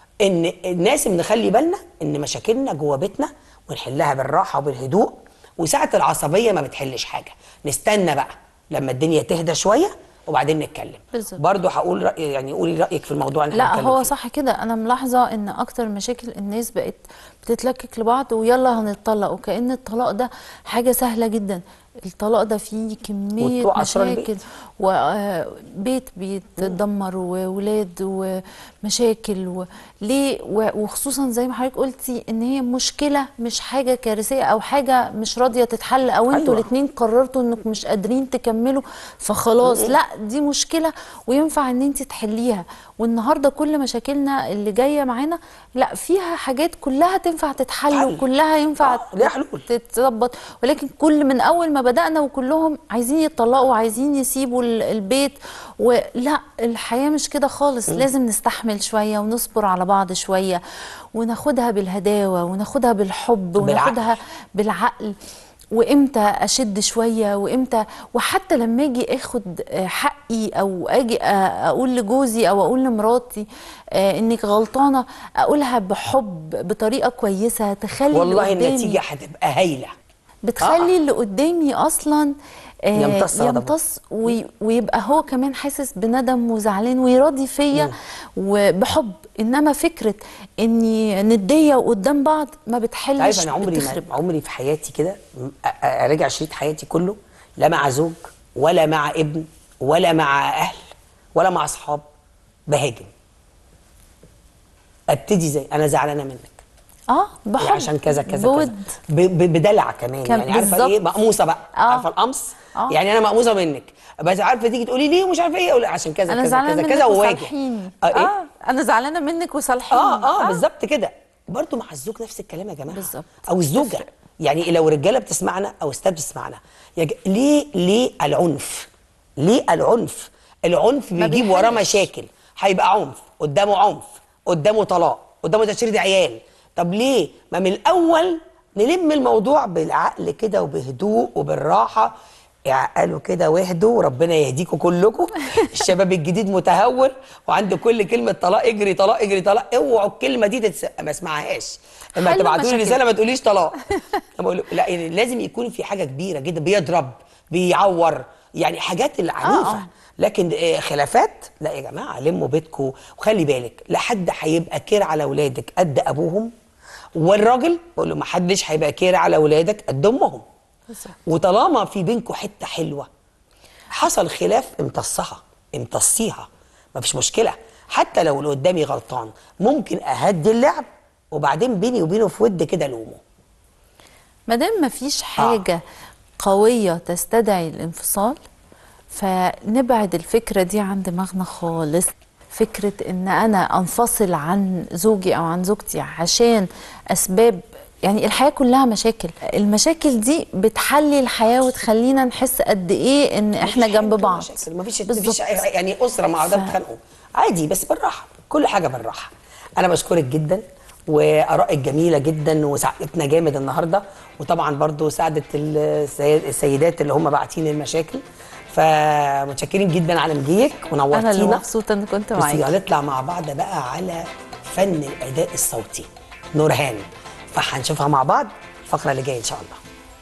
ان الناس نخلي بالنا ان مشاكلنا جوه بيتنا ونحلها بالراحه وبالهدوء وساعه العصبيه ما بتحلش حاجه نستنى بقى لما الدنيا تهدى شويه وبعدين نتكلم بالظبط. برضه هقول رأي يعني قولي رايك في الموضوع اللي لا احنا هو بنتكلم فيه. صح كده انا ملاحظه ان اكتر مشاكل الناس بقت بتتلكك لبعض ويلا هنتطلق وكأن الطلاق ده حاجه سهله جدا الطلاق ده فيه كمية وتوقع أسرار مشاكل البيت. وبيت بيتدمر وولاد ومشاكل و... ليه و- وخصوصا زي ما حضرتك قلتي ان هي مشكله مش حاجه كارثيه او حاجه مش راضيه تتحل او انتوا أيوة. الاثنين قررتوا انكم مش قادرين تكملوا فخلاص لا دي مشكله وينفع ان انت تحليها والنهارده كل مشاكلنا اللي جايه معانا لا فيها حاجات كلها تنفع تتحل تتحل. وكلها ينفع آه، ليها حلول. تتظبط ولكن كل من اول ما بدانا وكلهم عايزين يتطلقوا وعايزين يسيبوا ال- البيت ولا الحياه مش كده خالص لازم نستحمل شويه ونصبر على بعض شويه وناخدها بالهداوه وناخدها بالحب بالعقل. وناخدها بالعقل وامتى اشد شويه وامتى وحتى لما اجي اخد آه، حقي او اجي آه، اقول لجوزي او اقول لمراتي آه، انك غلطانه اقولها بحب بطريقه كويسه تخلي اللي والله قدامي- النتيجه هتبقى هايله بتخلي اللي قدامي اصلا آه، يمتص غضبه. يمتص وي- ويبقى هو كمان حاسس بندم وزعلان ويراضي فيا وبحب انما فكره اني نديه وقدام بعض ما بتحلش عارف انا عمري بتخرب ما عمري في حياتي كده م- أ- أ- اراجع شريط حياتي كله لا مع زوج ولا مع ابن ولا مع اهل ولا مع اصحاب بهاجم ابتدي زي انا زعلانه منك اه بحب يعني عشان كذا كذا كذا بود ب- ب- بدلع كمان كم- يعني عارفه بالظبط. ايه مقموصه بقى آه. عارفه القمص آه. يعني انا مقموصه منك بس عارفه تيجي تقولي ليه ومش عارفه ايه اقول عشان كذا انا كذا زعلانه كذا منك كذا وواجه وصالحيني اه ايه اه انا زعلانه منك وصالحيني اه اه بالظبط كده برضو مع الزوج نفس الكلام يا جماعه بالظبط. او الزوجه تفرق. يعني لو رجاله بتسمعنا او ستات بتسمعنا يا ج... ليه ليه العنف ليه العنف العنف ما بيجيب وراه بيحلش. مشاكل هيبقى عنف قدامه عنف قدامه طلاق قدامه تشريد عيال طب ليه ما من الاول نلم الموضوع بالعقل كده وبهدوء وبالراحه اعقلوا كده واهدوا وربنا يهديكم كلكم الشباب الجديد متهور وعنده كل كلمه طلاق اجري طلاق اجري طلاق اوعوا الكلمه دي تتس... ما اسمعهاش اما حلوا تبعتوا لي مشاكل. رساله ما تقوليش طلاق أنا بقول له لا يعني لازم يكون في حاجه كبيره جدا بيضرب بيعور يعني حاجات العنيفه آه، آه. لكن آه، خلافات لا يا جماعه لموا بيتكم وخلي بالك لا حد هيبقى كير على اولادك قد ابوهم والراجل بقول له ما حدش هيبقى كير على اولادك قد امهم بالظبط. وطالما في بينكم حته حلوه حصل خلاف امتصها امتصيها مفيش مشكله حتى لو اللي قدامي غلطان ممكن اهدي اللعب وبعدين بيني وبينه في ود كده لومه ما دام ما فيش حاجه قويه تستدعي الانفصال فنبعد الفكره دي عن دماغنا خالص فكره ان انا انفصل عن زوجي او عن زوجتي عشان اسباب يعني الحياه كلها مشاكل المشاكل دي بتحلي الحياه وتخلينا نحس قد ايه ان احنا مفيش جنب حاجة بعض مشاكل مفيش بالظبط. مفيش يعني اسره مع بعضها ف- بيتخانقوا عادي بس بالراحه كل حاجه بالراحه انا بشكرك جدا وارائك جميله جدا وساعدتنا جامد النهارده وطبعا برضو ساعدت السي- السيدات اللي هم باعتين المشاكل فمتشكرين جدا على مجيك ونورتينا انا اللي مبسوطه ان كنت بس معاكي هنطلع مع بعض بقى على فن الاداء الصوتي نورهان فهنشوفها مع بعض الفقره اللي جايه ان شاء الله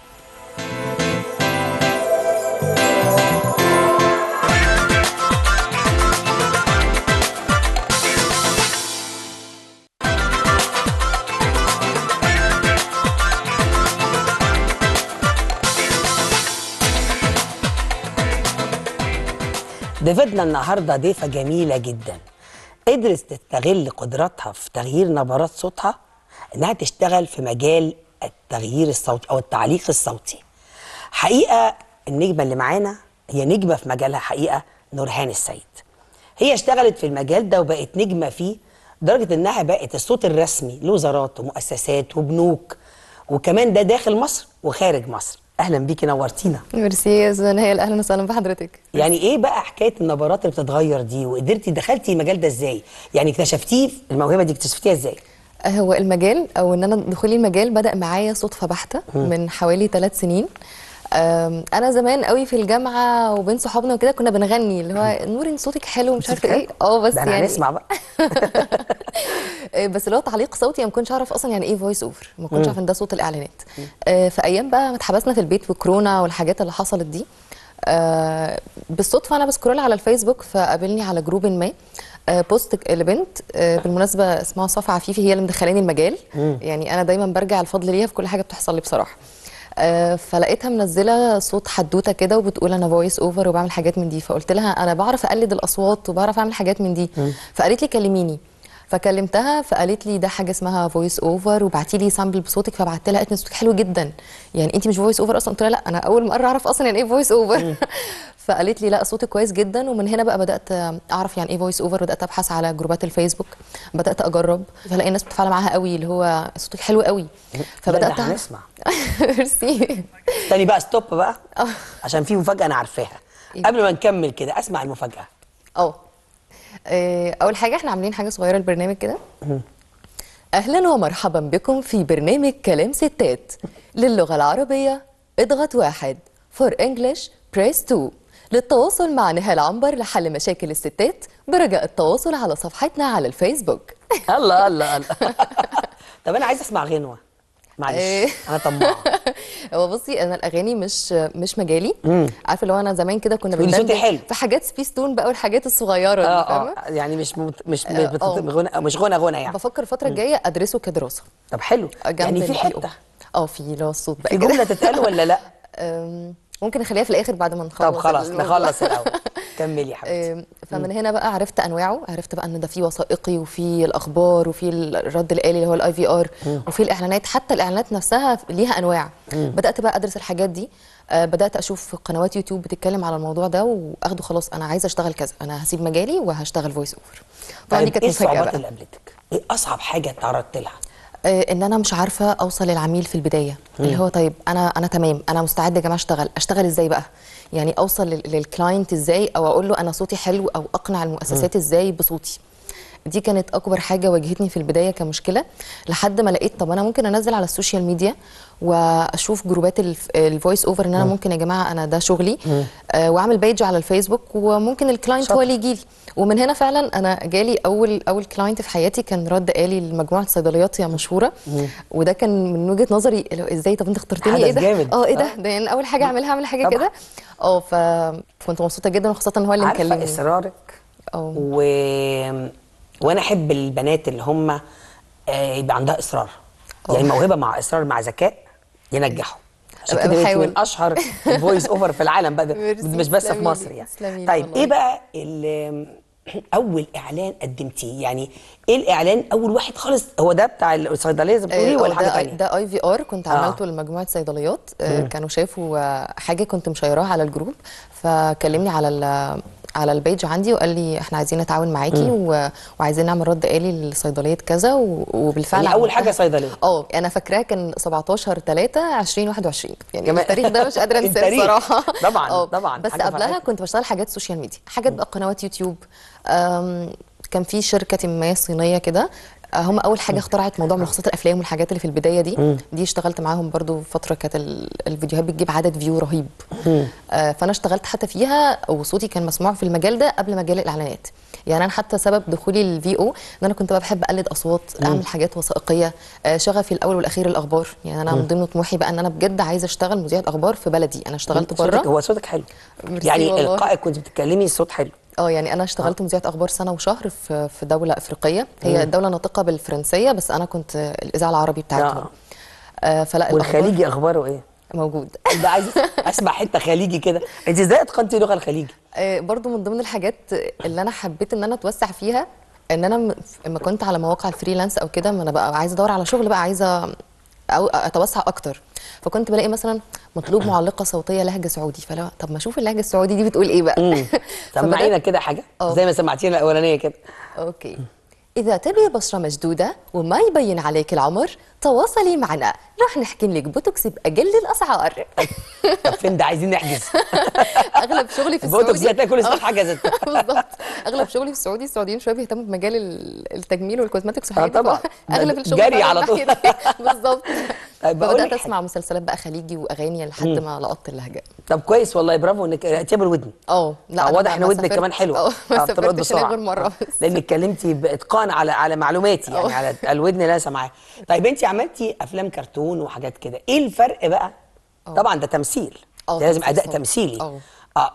ضيفتنا النهارده ضيفه جميله جدا قدرت تستغل قدراتها في تغيير نبرات صوتها انها تشتغل في مجال التغيير الصوتي او التعليق الصوتي حقيقه النجمه اللي معانا هي نجمه في مجالها حقيقه نورهان السيد هي اشتغلت في المجال ده وبقت نجمه فيه لدرجه انها بقت الصوت الرسمي لوزارات ومؤسسات وبنوك وكمان ده داخل مصر وخارج مصر اهلا بيكي نورتينا ميرسي يا زنهال اهلا وسهلا بحضرتك يعني ايه بقى حكايه النبرات اللي بتتغير دي وقدرتي دخلتي المجال ده ازاي يعني اكتشفتيه الموهبه دي اكتشفتيها ازاي هو المجال او ان انا دخولي المجال بدا معايا صدفه بحته من حوالي ثلاث سنين أم، انا زمان قوي في الجامعه وبين صحابنا وكده كنا بنغني اللي هو نورين صوتك حلو ومش عارفه ايه اه بس ده انا يعني هنسمع بقى آه، بس اللي هو تعليق صوتي ما كنتش اعرف اصلا يعني ايه فويس اوفر ما كنتش اعرف ان ده صوت الاعلانات آه، في ايام بقى ما اتحبسنا في البيت وكورونا والحاجات اللي حصلت دي آه، بالصدفه انا بسكرول على الفيسبوك فقابلني على جروب ما آه، بوست لبنت آه، بالمناسبه اسمها صفا عفيفي هي اللي مدخلاني المجال يعني انا دايما برجع الفضل ليها في كل حاجه بتحصل لي بصراحه آه، فلقيتها منزله صوت حدوته كده وبتقول انا فويس اوفر وبعمل حاجات من دي فقلت لها انا بعرف اقلد الاصوات وبعرف اعمل حاجات من دي فقالت لي كلميني فكلمتها فقالت لي ده حاجه اسمها فويس اوفر وبعتي لي سامبل بصوتك فبعت لها قالت لي صوتك حلو جدا يعني انت مش فويس اوفر اصلا قلت لها لا انا اول مره اعرف اصلا يعني ايه فويس اوفر فقالت لي لا صوتك كويس جدا ومن هنا بقى بدات اعرف يعني ايه فويس اوفر بدات ابحث على جروبات الفيسبوك بدات اجرب فلاقي الناس بتتفاعل معاها قوي اللي هو صوتك حلو قوي فبدات فبدات هنسمع ميرسي استني بقى ستوب بقى عشان في مفاجاه انا عارفاها إيه؟ قبل ما نكمل كده اسمع المفاجاه اه آه، اول حاجه احنا عاملين حاجه صغيره البرنامج كده اهلا ومرحبا بكم في برنامج كلام ستات للغه العربيه اضغط واحد فور انجلش بريس 2 للتواصل مع نهال عنبر لحل مشاكل الستات برجاء التواصل على صفحتنا على الفيسبوك الله الله الله طب انا عايز اسمع غنوه معلش إيه. انا طماعه هو بصي انا الاغاني مش مش مجالي عارفه لو انا زمان كده كنا تقولي صوتي بندندن حلو. في حاجات سبيس تون بقى والحاجات الصغيره دي اه فاهمه اه يعني مش مت... مش آه، بت... آه. غنى مش غنى غنى يعني بفكر الفتره الجايه ادرسه كدراسه طب حلو جنب يعني في ال حته PO. اه في اللي هو الصوت بقى في كده. جمله تتقال ولا لا أم، ممكن اخليها في الاخر بعد ما نخلص طب خلاص الموضوع. نخلص الاول كملي يا حبيبتي أم، فمن هنا بقى عرفت انواعه عرفت بقى ان ده في وثائقي وفي الاخبار وفي الرد الالي اللي هو الاي في ار وفي الاعلانات حتى الاعلانات نفسها ليها انواع بدات بقى ادرس الحاجات دي آه، بدات اشوف قنوات يوتيوب بتتكلم على الموضوع ده واخده خلاص انا عايزه اشتغل كذا انا هسيب مجالي وهشتغل فويس اوفر طبعا دي طيب كانت ايه مفاجاه الصعوبات بقى اللي قابلتك؟ ايه اصعب حاجه تعرضت لها؟ آه، ان انا مش عارفه اوصل للعميل في البدايه اللي هو طيب انا انا تمام انا مستعده يا جماعه اشتغل اشتغل ازاي بقى يعني اوصل لل- للكلاينت ازاي او اقول له انا صوتي حلو او اقنع المؤسسات ازاي بصوتي دي كانت اكبر حاجه واجهتني في البدايه كمشكله لحد ما لقيت طب انا ممكن انزل على السوشيال ميديا واشوف جروبات الف- الفويس اوفر ان انا ممكن يا جماعه انا ده شغلي آه واعمل بيج على الفيسبوك وممكن الكلاينت هو شاطر. اللي يجي لي ومن هنا فعلا انا جالي اول اول كلاينت في حياتي كان رد قالي لمجموعه صيدليات هي مشهوره وده كان من وجهه نظري اللي هو ازاي طب انت اخترتني حدث ايه ده جامد. اه ايه ده آه. ده يعني اول حاجه اعملها اعمل حاجه طبعا. كده اه فكنت مبسوطه جدا وخاصه ان هو اللي عارفه مكلمني اصرارك اه و... وانا احب البنات اللي هم آه، يبقى عندها اصرار يعني موهبه مع اصرار مع ذكاء ينجحوا عشان أبقى كده بقيتي بحاول. من اشهر الفويس اوفر في العالم بقى ده ميرسي، مش بس في تسلمي مصر لي، يعني تسلمي لي طيب والله. ايه بقى ال- اول اعلان قدمتيه يعني ايه الاعلان اول واحد خالص هو ده بتاع الصيدليه زي ما بتقولي آه، ولا حاجه ده ثانيه ده اي في ار كنت آه. عملته لمجموعه صيدليات آه، كانوا شافوا آه، حاجه كنت مشيراها على الجروب فكلمني على ال- على البيج عندي وقال لي احنا عايزين نتعاون معاكي و... وعايزين نعمل رد آلي لصيدليه كذا و... وبالفعل يعني اول عملتها. حاجه صيدليه اه انا فاكراه كان 17 3 2021 يعني كمان. التاريخ ده مش قادره انساه التاريخ. بصراحه طبعاً، آه، طبعاً، بس حاجة قبلها فرحتك. كنت بشتغل حاجات سوشيال ميديا حاجات بقى قنوات يوتيوب أم، كان في شركه ما صينيه كده آه، هم اول حاجه اخترعت موضوع ملخصات الافلام والحاجات اللي في البدايه دي دي اشتغلت معاهم برضو فتره كانت ال- الفيديوهات بتجيب عدد فيو رهيب آه، فانا اشتغلت حتى فيها وصوتي كان مسموع في المجال ده قبل مجال الاعلانات يعني انا حتى سبب دخولي للفي او ان انا كنت بقى بحب اقلد اصوات اعمل حاجات وثائقيه آه، شغفي الاول والاخير الاخبار يعني انا من ضمن طموحي بقى ان انا بجد عايزه اشتغل مذيعه اخبار في بلدي انا اشتغلت صوتك بره هو صوتك حلو ميرسي يعني والله. القائك كنت بتتكلمي الصوت حلو اه يعني انا اشتغلت مذيعه اخبار سنه وشهر في في دوله افريقيه هي دوله ناطقه بالفرنسيه بس انا كنت الاذاعه العربي بتاعتهم آه. آه فلا الأخبار والخليجي اخباره ايه؟ موجود ده عايز اسمع حته خليجي كده انت ازاي اتقنتي اللغه الخليجي؟ آه، برضو من ضمن الحاجات اللي انا حبيت ان انا اتوسع فيها ان انا م- لما كنت على مواقع الفريلانس او كده ما انا بقى عايزه ادور على شغل بقى عايزه أو اتوسع اكتر فكنت بلاقي مثلا مطلوب معلقه صوتيه لهجه سعودي فلا طب ما اشوف اللهجه السعودي دي بتقول ايه بقى سمعينا كده حاجه آه. زي ما سمعتينا الاولانيه كده اوكي إذا تبي بشرة مشدودة وما يبين عليك العمر تواصلي معنا راح نحكي لك بوتوكس بأقل الأسعار طب فين ده عايزين نحجز أغلب شغلي في البوتوكس السعودي دي هتلاقي كل سنه آه. حجزت بالظبط اغلب شغلي في السعودي السعوديين شويه بيهتموا بمجال ال- التجميل والكوزماتكس والحاجات دي، طبعاً. فهو اغلب ده الشغل جري فعلاً على طول. ناحية دي. بالظبط طيب بقول فبدات لك اسمع مسلسلات بقى خليجي واغاني لحد ما لقطت اللهجه طب كويس والله برافو انك اتياب الودن اه لا آه، أنا واضح ما- ان ما ودنك سافرت- كمان حلوه اه ما آه، بتلقط سافرتش هناك بسرعة. غير مره آه، بس لانك اتكلمتي باتقان على على معلوماتي يعني آه. على الودن لا سامعاه طيب انت عملتي افلام كرتون وحاجات كده ايه الفرق بقى طبعا ده تمثيل آه، ده لازم تمثيل اداء طبعاً. تمثيلي آه. اه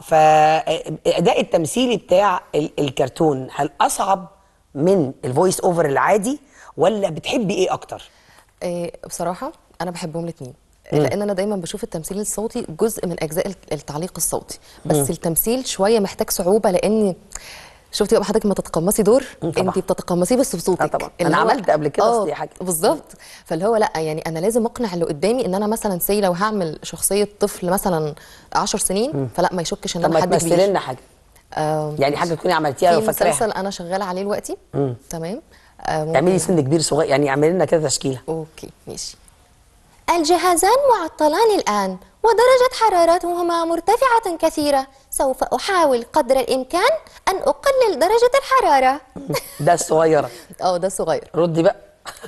فاداء التمثيلي بتاع ال- الكرتون هل اصعب من الفويس اوفر العادي ولا بتحبي ايه اكتر إيه بصراحه انا بحبهم الاثنين لان انا دايما بشوف التمثيل الصوتي جزء من اجزاء التعليق الصوتي بس التمثيل شويه محتاج صعوبه لان شفتي بقى حضرتك ما تتقمصي دور طبعا. انت بتتقمصيه بس بصوتك آه طبعا. اللي أنا هو- عملت قبل كده آه، أصلي حاجة. بالظبط فاللي هو لا يعني انا لازم اقنع اللي قدامي ان انا مثلا سي لو هعمل شخصيه طفل مثلا 10 سنين فلا ما يشكش ان طب انا ما حد تمثلي كبير لنا حاجه آه، يعني حاجه تكوني عملتيها في وفاكراها مسلسل انا شغاله عليه دلوقتي تمام آه، ممكن- اعملي سن كبير صغير يعني اعملي لنا كده تشكيله اوكي ماشي الجهازان معطلان الآن ودرجة حرارتهما مرتفعة كثيرة سوف أحاول قدر الإمكان أن أقلل درجة الحرارة ده الصغيره اه ده صغير ردي بقى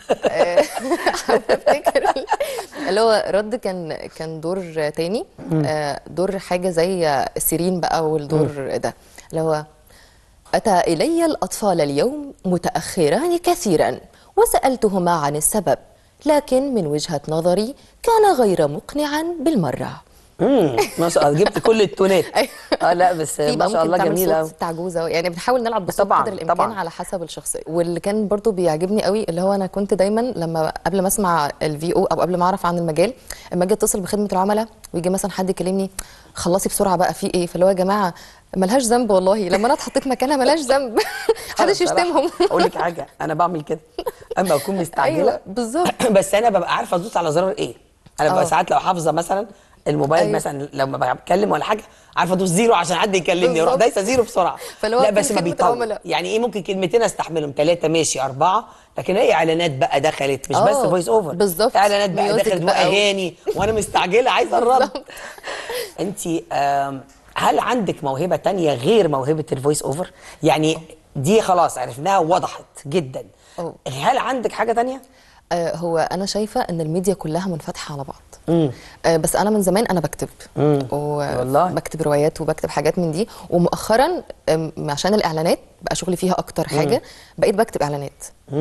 افتكر اللي هو رد كان كان دور تاني آه، دور حاجة زي سيرين بقى والدور ده اللي هو أتى إلي الأطفال اليوم متأخران كثيرا وسألتهما عن السبب لكن من وجهة نظري كان غير مقنعا بالمرة امم ما شاء الله جبت كل التونات أيوة. اه لا بس في ما بقى شاء الله ممكن تعمل جميله صوت عجوزه يعني بنحاول نلعب بصوت طبعاً، قدر الامكان طبعاً. على حسب الشخصيه واللي كان برضو بيعجبني قوي اللي هو انا كنت دايما لما قبل ما اسمع الفي او او قبل ما اعرف عن المجال اما اجي اتصل بخدمه العملاء ويجي مثلا حد يكلمني خلصي بسرعه بقى في ايه فاللي هو يا جماعه ملهاش ذنب والله لما انا اتحطيت مكانها ملهاش ذنب محدش يشتمهم اقول لك حاجه انا بعمل كده اما اكون مستعجله ايوه بالظبط بس انا ببقى عارفه ادوس على زرار ايه انا ببقى آه. ساعات لو حافظه مثلا الموبايل أيوة. مثلا لما بتكلم ولا حاجه عارفه ادوس زيرو عشان حد يكلمني اروح بالظبط. دايسه زيرو بسرعه فاللي هو لا في بس ما خدمة بيطول العملاء. يعني ايه ممكن كلمتين استحملهم ثلاثه ماشي اربعه لكن هي اعلانات بقى دخلت مش بس آه، فويس اوفر بالظبط. اعلانات بقى ميوزك دخلت بقى و- واغاني وانا مستعجله عايزه الرد انت هل عندك موهبه تانية غير موهبه الفويس اوفر يعني دي خلاص عرفناها وضحت جدا أوه. هل عندك حاجه تانية آه، هو انا شايفه ان الميديا كلها منفتحه على بعض آه، بس انا من زمان انا بكتب والله. وبكتب روايات وبكتب حاجات من دي ومؤخرا آم، عشان الاعلانات بقى شغلي فيها اكتر حاجه بقيت بكتب اعلانات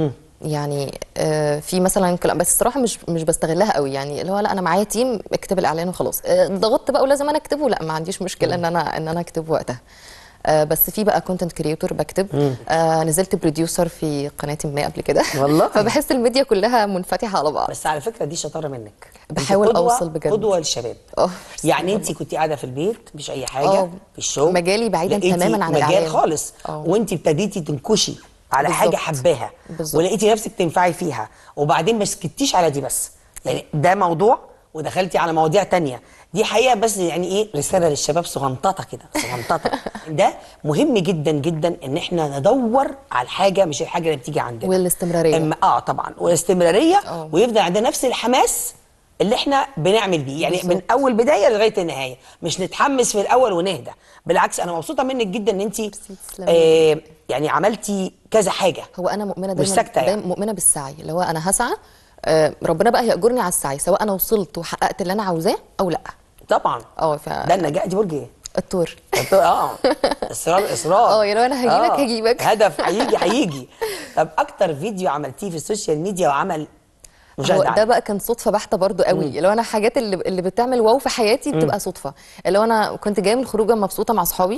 يعني آه، في مثلا كلام بس الصراحه مش مش بستغلها قوي يعني اللي هو لا انا معايا تيم اكتب الاعلان وخلاص آه، ضغطت بقى ولازم انا اكتبه لا ما عنديش مشكله ان انا ان انا اكتب وقتها آه، بس في بقى كونتنت كريتور بكتب آه نزلت بروديوسر في قناه ما قبل كده والله. فبحس الميديا كلها منفتحه على بعض بس على فكره دي شطاره منك أنت بحاول قدوة- أوصل بجد. قدوه للشباب اه يعني انت كنت قاعده في البيت مفيش اي حاجه آه. في الشغل مجالي بعيداً لقيتي تماماً عن مجال الإعلام. خالص آه. وانت ابتديتي تنكشي على حاجه بالظبط. حباها بالظبط. ولقيتي نفسك تنفعي فيها وبعدين ما سكتيش على دي بس يعني ده موضوع ودخلتي على مواضيع تانية دي حقيقه بس يعني ايه رساله للشباب صغنططه كده صغنططه ده مهم جدا جدا ان احنا ندور على الحاجه مش الحاجه اللي بتيجي عندنا والاستمرارية. اما اه طبعا والاستمراريه آه. ويفضل عندنا نفس الحماس اللي احنا بنعمل بيه يعني من اول بدايه لغايه النهايه مش نتحمس في الاول ونهدى بالعكس انا مبسوطه منك جدا ان انت تسلمي. آه يعني عملتي كذا حاجه هو انا مؤمنه مش دايما ساكتة يعني. دايما مؤمنه بالسعي اللي هو انا هسعى آه، ربنا بقى هيأجرني على السعي سواء انا وصلت وحققت اللي انا عاوزاه او لا طبعا اه ف ده النجاح دي برج ايه الطور اه اصرار اصرار اه، يعني انا هجيبك هجيبك. هدف هيجي هيجي طب اكتر فيديو عملتيه في السوشيال ميديا وعمل هو مشاهده ده عالية؟ بقى كان صدفه بحته برضو قوي اللي هو انا حاجات اللي, اللي بتعمل واو في حياتي بتبقى صدفه اللي هو انا كنت جايه من خروجه مبسوطه مع اصحابي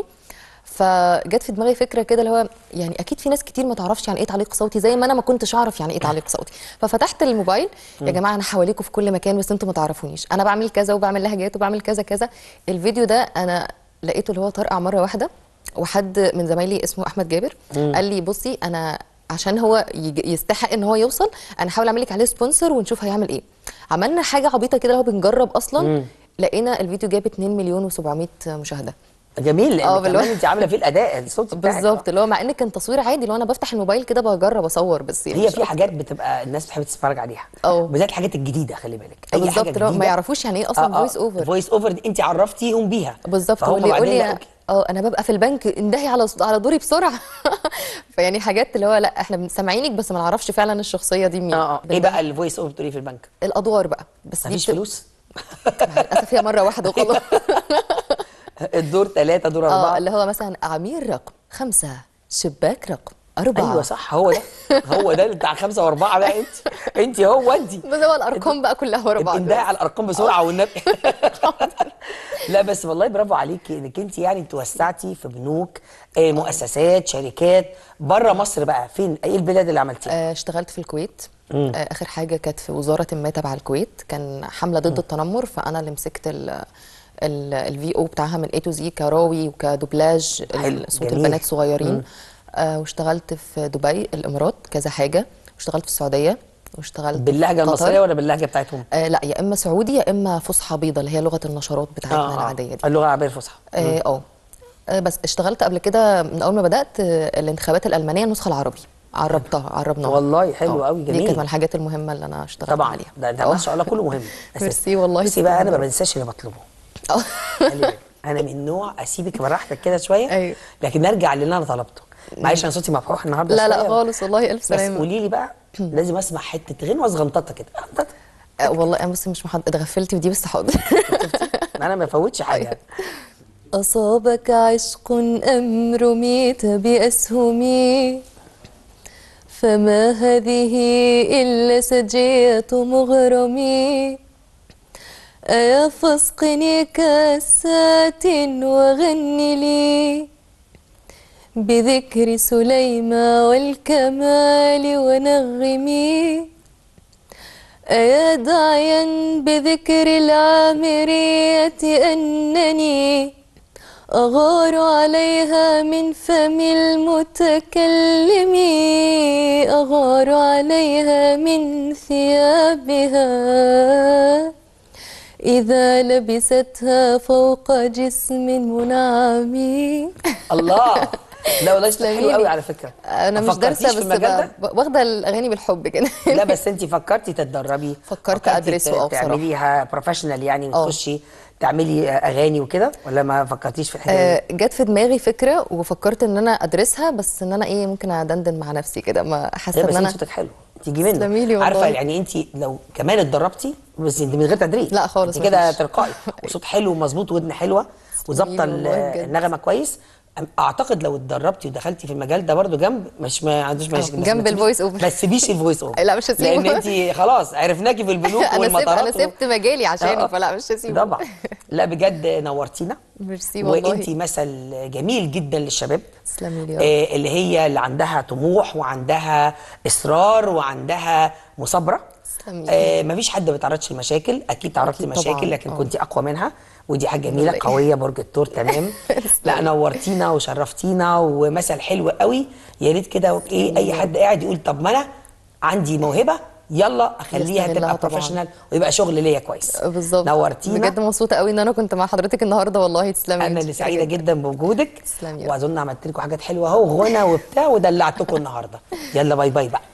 فجت في دماغي فكره كده اللي هو يعني اكيد في ناس كتير ما تعرفش يعني ايه تعليق صوتي زي ما انا ما كنتش اعرف يعني ايه تعليق صوتي ففتحت الموبايل يا جماعه انا حواليكم في كل مكان بس انتوا ما تعرفونيش انا بعمل كذا وبعمل لهجات وبعمل كذا كذا الفيديو ده انا لقيته اللي هو طرقع مره واحده وحد من زمايلي اسمه احمد جابر قال لي بصي انا عشان هو يج- يستحق ان هو يوصل انا هحاول اعمل لك عليه سبونسر ونشوف هيعمل ايه عملنا حاجه عبيطه كده اللي هو بنجرب اصلا لقينا الفيديو جاب 2 مليون و700 مشاهده جميل اه، لان باللو- كمان انت عامله فيه الاداء الصوت بتاعك. بالظبط اللي هو مع ان كان تصوير عادي اللي هو انا بفتح الموبايل كده بجرب اصور بس يعني هي مش في حاجات بتبقى الناس بتحب تتفرج عليها اه. بالذات الحاجات الجديده خلي بالك اي بالظبط حاجه اللي هو جديده ما يعرفوش يعني ايه اصلا فويس اوفر فويس اوفر دي انت عرفتيهم بيها بالظبط فهم واللي يقول بعدين لي لقوكي. اه انا ببقى في البنك اندهي على على دوري بسرعه فيعني حاجات اللي هو لا احنا سامعينك بس ما نعرفش فعلا الشخصيه دي مين اه اه ايه بقى الفويس اوفر بتقولي في البنك الادوار بقى بس دي مفيش بت- فلوس مع الاسف هي مره واحده وخلاص الدور ثلاثة دور اه أربعة اللي هو مثلا عمير رقم خمسة شباك رقم أربعة أيوة صح هو ده هو ده بتاع خمسة وأربعة بقى أنت أنت هو أنت بس هو الأرقام بقى كلها ورا بعض اندهي على الأرقام بسرعة والنبي لا بس والله برافو عليكي انك انت يعني توسعتي في بنوك آه، مؤسسات شركات بره مصر بقى فين ايه البلاد اللي عملتيها آه، اشتغلت في الكويت آه، اخر حاجه كانت في وزاره ما تبع الكويت كان حمله ضد التنمر فانا اللي مسكت الفي او بتاعها من اي تو زي كراوي وكدوبلاج حلو، صوت جميل. البنات صغيرين آه، واشتغلت في دبي الامارات كذا حاجه واشتغلت في السعوديه واشتغلت باللهجه في قطر. المصريه ولا باللهجه بتاعتهم آه لا يا اما سعودي يا اما فصحى بيضه اللي هي لغه النشرات بتاعتنا العاديه دي اللغه العربيه الفصحى اه اه آه، بس اشتغلت قبل كده من اول ما بدات آه، الانتخابات الالمانيه النسخه العربي عربتها عربناها والله حلو آه، قوي، دي جميل. كانت من الحاجات المهمه اللي انا اشتغلت طبعا عليها ده ده ما آه. شاء الله كله مهم أساساً. ميرسي والله بصي بقى انا ما تسلم. بنساش اللي بطلبه آه. خلي بالك، انا من نوع اسيبك براحتك كده شويه أيوة. لكن ارجع للي انا طلبته معلش انا صوتي مفحوح النهارده لا لا شوية. خالص والله الف بس سلامه قولي لي بقى لازم اسمع حته غنوه صغنططه كده غنططة. آه، والله انا بصي مش محض... اتغفلت بدي بس حاضر انا ما بفوتش حاجه أصابك عشق أم رميت بأسهم فما هذه إلا سجية مغرمي أيا فاسقني كاسات وغن لي بذكر سليمى والكمال ونغمي أيا داعيا بذكر العامرية أنني أغار عليها من فم المتكلم أغار عليها من ثيابها إذا لبستها فوق جسم منعم الله لا والله صوتك حلو تسلميلي. قوي على فكره أنا ما مش دارسة فكرتيش في بس المجال ده؟ ب- واخدة الأغاني بالحب كده لا بس انت فكرتي تتدربي فكرت فكرتي أدرسه، ت- اه بصراحة. تعمليها بروفيشنال يعني اه. وتخشي تعملي اغاني وكده ولا ما فكرتيش في الحته دي؟ آه، جت في دماغي فكرة وفكرت إن أنا أدرسها بس إن أنا إيه ممكن أدندن مع نفسي كده ما حاسة لا إن بس انت أنا صوتك حلو تيجي منه تسلميلي والله. عارفه يعني انت لو كمان اتدربتي بس انت من غير تدريب لا خالص، انت كده مفيش. تلقائي وصوت حلو ومظبوط ودن حلوه وظابطه تسلميلي ال- والله بجد. النغمه كويس أم- اعتقد لو اتدربتي ودخلتي في المجال ده برضو جنب مش ما عندوش مشكله بس جنب ما تسيبيش- الفويس اوفر. ما تسيبيش الفويس اوفر لا، مش هسيبه. لان انت خلاص عرفناكي في البنوك انا سبت والمطارات انا و- سبت مجالي عشانه آه. فلا مش هسيبه طبعا لا بجد نورتينا ميرسي والله وانت مثل جميل جدا للشباب تسلمي لي يا رب. آه، اللي هي اللي عندها طموح وعندها اصرار وعندها مثابره تسلمي. آه مفيش حد ما بيتعرضش لمشاكل اكيد تعرضتي أكيد لمشاكل طبعاً. لكن آه. كنت اقوى منها ودي حاجه جميله لله. قويه برج الثور تمام لا نورتينا وشرفتينا ومثل حلو قوي يا ريت كده ايه اي حد قاعد يقول طب ما انا عندي موهبه يلا اخليها نستغلها تبقى طبعاً. بروفيشنال ويبقى شغل ليا كويس بالظبط نورتينا بجد مبسوطه قوي ان انا كنت مع حضرتك النهارده والله تسلمي انا اللي سعيده جدا بوجودك تسلمي يا رب. واظن عملت لكم حاجات حلوه اهو غنى وبتاع ودلعتكم النهارده يلا باي باي بقى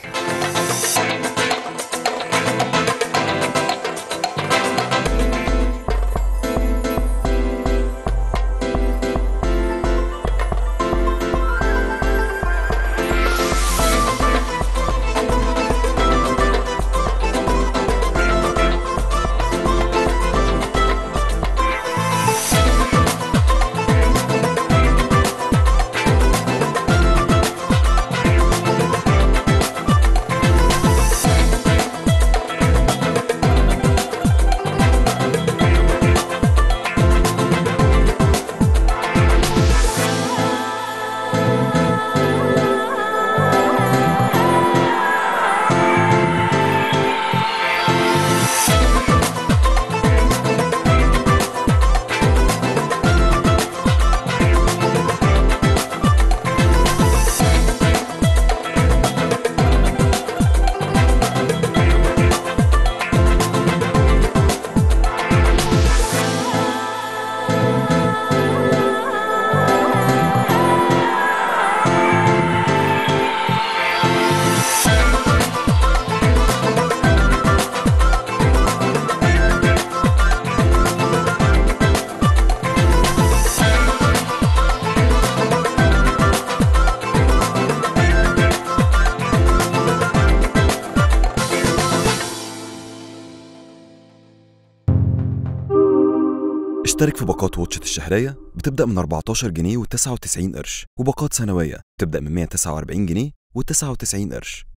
اشترك في باقات واتشت الشهرية بتبدأ من 14 جنيه و99 قرش وباقات سنوية بتبدأ من 149 جنيه و99 قرش